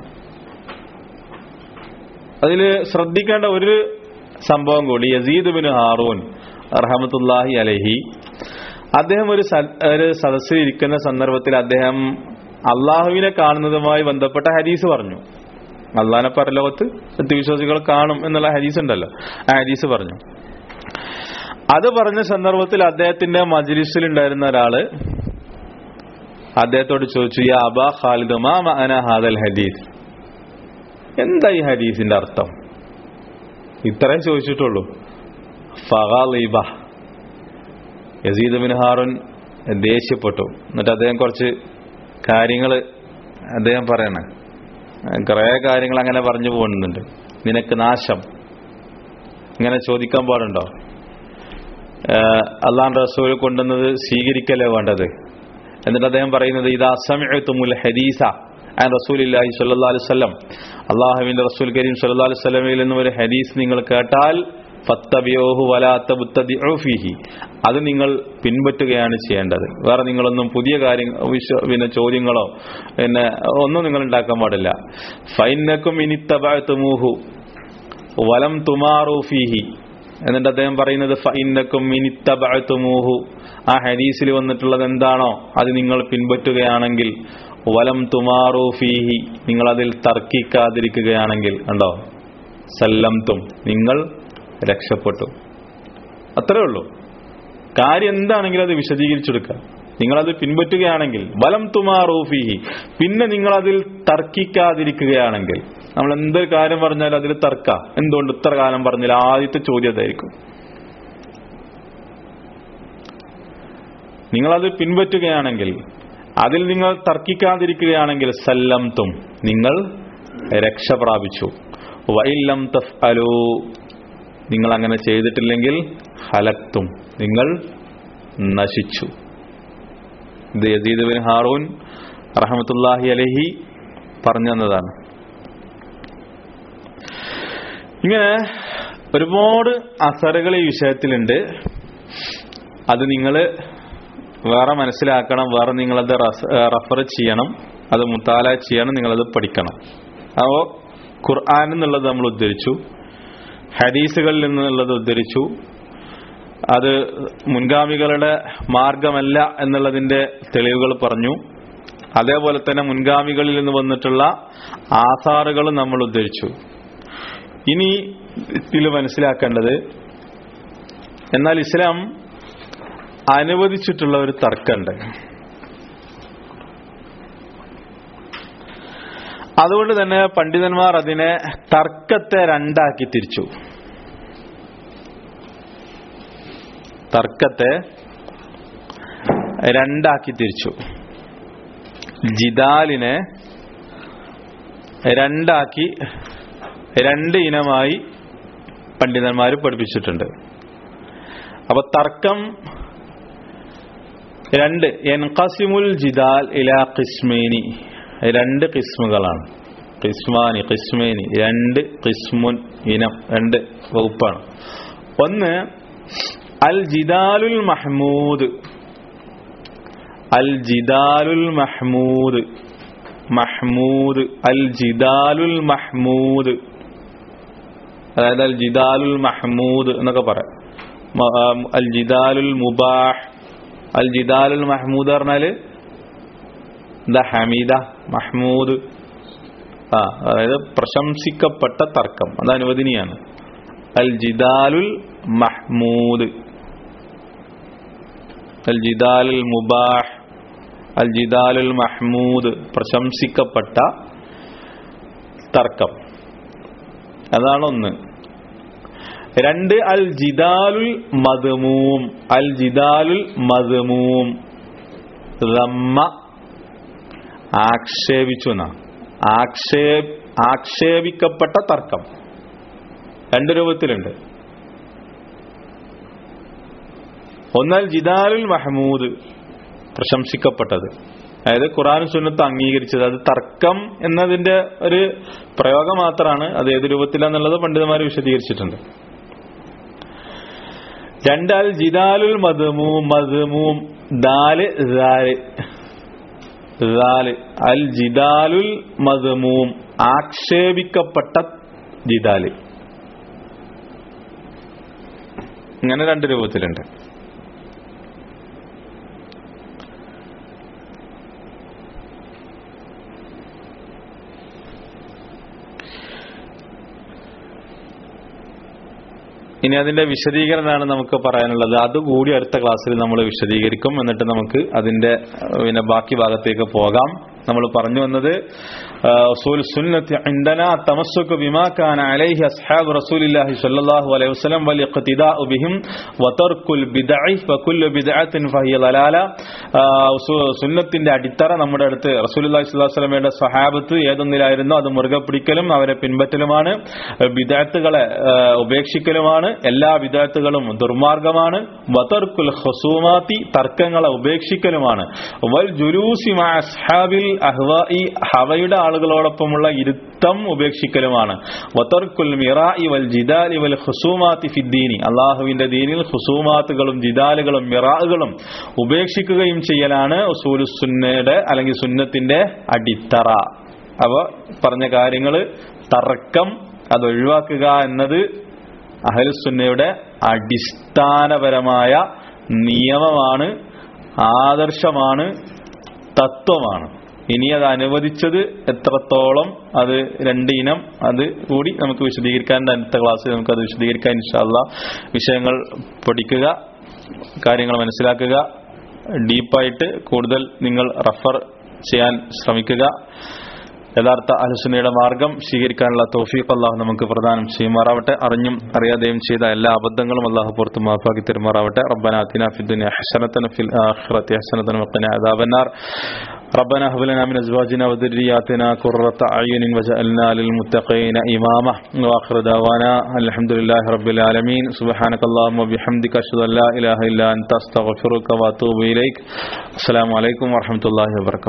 അതിൽ ശ്രദ്ധിക്കേണ്ട ഒരു സംഭവം കൂടി യസീദ് ബിൻ ഹാറൂൻ റഹമത്തുല്ലാഹി അലഹി അദ്ദേഹം ഒരു ഒരു സദസ്സിൽ ഇരിക്കുന്ന സന്ദർഭത്തിൽ അദ്ദേഹം അള്ളാഹുവിനെ കാണുന്നതുമായി ബന്ധപ്പെട്ട ഹദീസ് പറഞ്ഞു അള്ളാഹിനെ പരലോകത്ത് സത്യവിശ്വാസികൾ കാണും എന്നുള്ള ഹദീസ് ഉണ്ടല്ലോ ആ ഹദീസ് പറഞ്ഞു അത് പറഞ്ഞ സന്ദർഭത്തിൽ അദ്ദേഹത്തിന്റെ മജ്ലിസിൽ ഉണ്ടായിരുന്ന ഒരാള് അദ്ദേഹത്തോട് ചോദിച്ചു യാ അബാ ഖാലിദ് മാ മഅന ഹാദൽ ഹദീസ് എന്താ ഈ ഹദീസിന്റെ അർത്ഥം ഇത്രേ ചോദിച്ചിട്ടുള്ളൂ ഫഗളിബ യസീദ് ബിൻ ഹാറുൻ ദേഷ്യപ്പെട്ടു എന്നിട്ട് അദ്ദേഹം കുറച്ച് കാര്യങ്ങൾ അദ്ദേഹം പറയണ കുറേ കാര്യങ്ങൾ അങ്ങനെ പറഞ്ഞു പോകുന്നുണ്ട് നിനക്ക് നാശം ഇങ്ങനെ ചോദിക്കാൻ പാടുണ്ടോ അള്ളാൻ റസൂൽ കൊണ്ടുവന്നത് സ്വീകരിക്കല്ലേ വേണ്ടത് എന്നിട്ട് അദ്ദേഹം പറയുന്നത് ഇത് അസമിഅത്തുമുൽ ഹദീസ ആൻ റസൂലില്ലാഹി സ്വല്ലല്ലാഹു അലൈഹി വസല്ലം അള്ളാഹുവിന്റെ റസൂൽ കരീം സ്വല്ലല്ലാഹു അലൈഹി വസല്ലമയിൽ നിന്ന് ഒരു ഹദീസ് നിങ്ങൾ കേട്ടാൽ ഫത്തബിയോഹു വലാത്ത ബുത്തദിഉ ഫീഹി അത് നിങ്ങൾ പിൻപറ്റുകയാണ് ചെയ്യേണ്ടത് വേറെ നിങ്ങളൊന്നും പുതിയ കാര്യം വിശ്വ പിന്നെ ചോദ്യങ്ങളോ പിന്നെ ഒന്നും നിങ്ങൾ ഉണ്ടാക്കാൻ പാടില്ല ഫൈനക്കും ഇനിത്തബഅത്തുമൂഹു വലം തുമാറു ഫീഹി എന്നിട്ട് അദ്ദേഹം പറയുന്നത് ഫൈനക്കും ഇനിത്തബഅത്തുമൂഹു ആ ഹദീസിൽ വന്നിട്ടുള്ളത് എന്താണോ അത് നിങ്ങൾ പിൻപറ്റുകയാണെങ്കിൽ വലം തുമാറു ഫീഹി നിങ്ങൾ അതിൽ തർക്കിക്കാതിരിക്കുകയാണെങ്കിൽ കണ്ടോ സല്ലം തും നിങ്ങൾ രക്ഷപ്പെട്ടു അത്രേ ഉള്ളൂ കാര്യം എന്താണെങ്കിലും അത് വിശദീകരിച്ചെടുക്കുക നിങ്ങളത് പിൻപറ്റുകയാണെങ്കിൽ ബലം തുമാറൂഫിഹി പിന്നെ നിങ്ങൾ അതിൽ തർക്കിക്കാതിരിക്കുകയാണെങ്കിൽ നമ്മൾ എന്തൊരു കാര്യം പറഞ്ഞാലും അതിൽ തർക്ക എന്തുകൊണ്ട് ഇത്ര കാലം പറഞ്ഞാൽ ആദ്യത്തെ ചോദ്യം അതായിരിക്കും നിങ്ങളത് പിൻപറ്റുകയാണെങ്കിൽ അതിൽ നിങ്ങൾ തർക്കിക്കാതിരിക്കുകയാണെങ്കിൽ സല്ലം തും നിങ്ങൾ രക്ഷ പ്രാപിച്ചു വൈലം തഫ് അലൂ നിങ്ങൾ അങ്ങനെ ചെയ്തിട്ടില്ലെങ്കിൽ ഹലക്തും നിങ്ങൾ നശിച്ചു ഇത് യസീദ് ബിൻ ഹാറൂൻ റഹമത്തുല്ലാഹി അലഹി പറഞ്ഞു തന്നതാണ് ഇങ്ങനെ ഒരുപാട് അസറുകൾ ഈ വിഷയത്തിലുണ്ട് അത് നിങ്ങൾ വേറെ മനസ്സിലാക്കണം വേറെ നിങ്ങളത് റഫർ ചെയ്യണം അത് മുത്താല ചെയ്യണം നിങ്ങളത് പഠിക്കണം അപ്പോൾ ഖുർആൻ എന്നുള്ളത് നമ്മൾ ഉദ്ധരിച്ചു ഹദീസുകളിൽ നിന്നുള്ളത് ഉദ്ധരിച്ചു അത് മുൻഗാമികളുടെ മാർഗമല്ല എന്നുള്ളതിന്റെ തെളിവുകൾ പറഞ്ഞു അതേപോലെ തന്നെ മുൻഗാമികളിൽ നിന്ന് വന്നിട്ടുള്ള ആധാറുകൾ നമ്മൾ ഉദ്ധരിച്ചു ഇനി ഇതിൽ മനസ്സിലാക്കേണ്ടത് എന്നാൽ ഇസ്ലാം അനുവദിച്ചിട്ടുള്ള ഒരു തർക്കമുണ്ട് അതുകൊണ്ട് തന്നെ പണ്ഡിതന്മാർ അതിനെ തർക്കത്തെ രണ്ടാക്കി തിരിച്ചു തർക്കത്തെ രണ്ടാക്കി തിരിച്ചു ജിദാലിനെ രണ്ടാക്കി രണ്ട് ഇനമായി പണ്ഡിതന്മാർ പഠിപ്പിച്ചിട്ടുണ്ട് അപ്പൊ തർക്കം രണ്ട് എൻകസിമുൽ ജിദാൽ ഇലാ കിസ്മേനി രണ്ട് കിസ്മുകളാണ് കിസ്മാനി കിസ്മേനി രണ്ട് കിസ്മുൻ ഇനം രണ്ട് വകുപ്പാണ് ഒന്ന് അൽ ജിദാലുൽ മഹ്മൂദ് അൽ ജിദാലുൽ മഹ്മൂദ് മഹ്മൂദ് അൽ ജിദാലുൽ മഹ്മൂദ് അതായത് അൽ ജിദാലുൽ മഹ്മൂദ് എന്നൊക്കെ പറയാം അൽ ജിദാലുൽ മുബാഹ് അൽ ജിദാലുൽ മഹ്മൂദ് പറഞ്ഞാല് എന്താ ഹമീദ മഹ്മൂദ് ആ അതായത് പ്രശംസിക്കപ്പെട്ട തർക്കം അത് അനുവദനീയാണ് അൽ ജിദാലുൽ മഹ്മൂദ് അൽ ജിദാലുൽ മുബാഹ് അൽ ജിദാലുൽ മഹ്മൂദ് പ്രശംസിക്കപ്പെട്ട തർക്കം അതാണ് ഒന്ന് രണ്ട് അൽ ജിദാലുൽ മദമൂം അൽ ജിദാലുൽ മദമൂം റമ്മ ആക്ഷേപിച്ചു എന്നാ ആക്ഷേപ ആക്ഷേപിക്കപ്പെട്ട തർക്കം രണ്ട് രൂപത്തിലുണ്ട് ഒന്നാൽ ജിദാലുൽ മഹമൂദ് പ്രശംസിക്കപ്പെട്ടത് അതായത് ഖുറാൻ സുന്നത്ത് അംഗീകരിച്ചത് അത് തർക്കം എന്നതിന്റെ ഒരു പ്രയോഗം മാത്രമാണ് അത് ഏത് രൂപത്തിലാന്നുള്ളത് പണ്ഡിതന്മാർ വിശദീകരിച്ചിട്ടുണ്ട് രണ്ടാൽ ജിദാലുൽ മദമൂം മദമൂം ദാല് ദാല് ദാല് അൽ ജിദാലുൽ മദമൂം ആക്ഷേപിക്കപ്പെട്ട ജിദാല് ഇങ്ങനെ രണ്ട് രൂപത്തിലുണ്ട് ഇനി അതിന്റെ വിശദീകരണമാണ് നമുക്ക് പറയാനുള്ളത് അതുകൂടി അടുത്ത ക്ലാസ്സിൽ നമ്മൾ വിശദീകരിക്കും എന്നിട്ട് നമുക്ക് അതിന്റെ ഏഹ്, പിന്നെ ബാക്കി ഭാഗത്തേക്ക് പോകാം നമ്മൾ പറഞ്ഞു വന്നത് ആഹ്, ഉസൂൽ സുന്നത്തി عندنا التمسك بما كان عليه اصحاب رسول الله صلى الله عليه وسلم والاقتداء بهم وترك البدع وكل بدعة فهي ضلالة ആഹ്, ഉസൂ- സുന്നത്തിന്റെ അടിത്തറ നമ്മുടെ അടുത്ത് റസൂലുള്ളാഹി സ്വല്ലല്ലാഹു അലൈഹി വസല്ലമയുടെ സഹാബത്ത് ഏതൊന്നിലായിരുന്നോ അത് മുറുകെ പിടിക്കലും അവരെ പിൻപറ്റലുമാണ് വിദാത്തുകളെ ഉപേക്ഷിക്കലുമാണ് എല്ലാ വിദാത്തുകളും ദുർമാർഗമാണ് വതർക്കുൽ ഹുസൂമാത്തി തർക്കങ്ങളെ ഉപേക്ഷിക്കലുമാണ് വൽ ജുലൂസി മാ അസ്ഹാബിൽ അഹ്വാഇ ഹവയുടെ ആളുകളോടൊപ്പമുള്ള ഇരുത്തം ഉപേക്ഷിക്കലുമാണ് വതർക്കുൽ മിറാഇ വൽ ജിദാലി വൽ ഹുസൂമാത്തി ഫിദ്ദീനി അള്ളാഹുവിന്റെ ദീനിൽ ഹുസൂമാത്തുകളും ജിദാലുകളും മിറാകളും ഉപേക്ഷിക്കുകയും ചെയ്യലാണ് ഉസൂലുസുന്നയുടെ അല്ലെങ്കിൽ സുന്നത്തിന്റെ അടിത്തറ അപ്പൊ പറഞ്ഞ കാര്യങ്ങള് തർക്കം അത് ഒഴിവാക്കുക എന്നത് അഹലുസുന്നയുടെ അടിസ്ഥാനപരമായ നിയമമാണ് ആദർശമാണ് തത്വമാണ് ഇനി അത് അനുവദിച്ചത് എത്രത്തോളം അത് രണ്ട് ഇനം അത് കൂടി നമുക്ക് വിശദീകരിക്കാൻ അടുത്ത ക്ലാസ്സിൽ നമുക്ക് അത് വിശദീകരിക്കാൻ ഇൻഷാല്ല വിഷയങ്ങൾ പഠിക്കുക കാര്യങ്ങൾ മനസ്സിലാക്കുക ഡീപ്പായിട്ട് കൂടുതൽ നിങ്ങൾ റഫർ ചെയ്യാൻ ശ്രമിക്കുക യഥാർത്ഥ അഹുസുനയുടെ മാർഗം സ്വീകരിക്കാനുള്ള തൗഫീഖ് അള്ളാഹു നമുക്ക് പ്രദാനം ചെയ്യുമാറാവട്ടെ അറിഞ്ഞും അറിയാതെയും ചെയ്ത എല്ലാ അബദ്ധങ്ങളും അള്ളാഹു പുറത്ത് മാഫാക്കി തരുമാറാവട്ടെ റബ്ബന ആതിന ഫി ദുനിയ ഹസനതൻ ഫിൽ ആഖിറതി ഹസനതൻ വഖിന അദാബന്നാർ ربنا هب لنا من ازواجنا وذرياتنا قرة اعين واجعلنا للمتقين اماما واخر دعوانا الحمد لله رب العالمين سبحانك اللهم وبحمدك اشهد ان لا اله الا انت استغفرك واتوب اليك السلام عليكم ورحمة الله وبركاته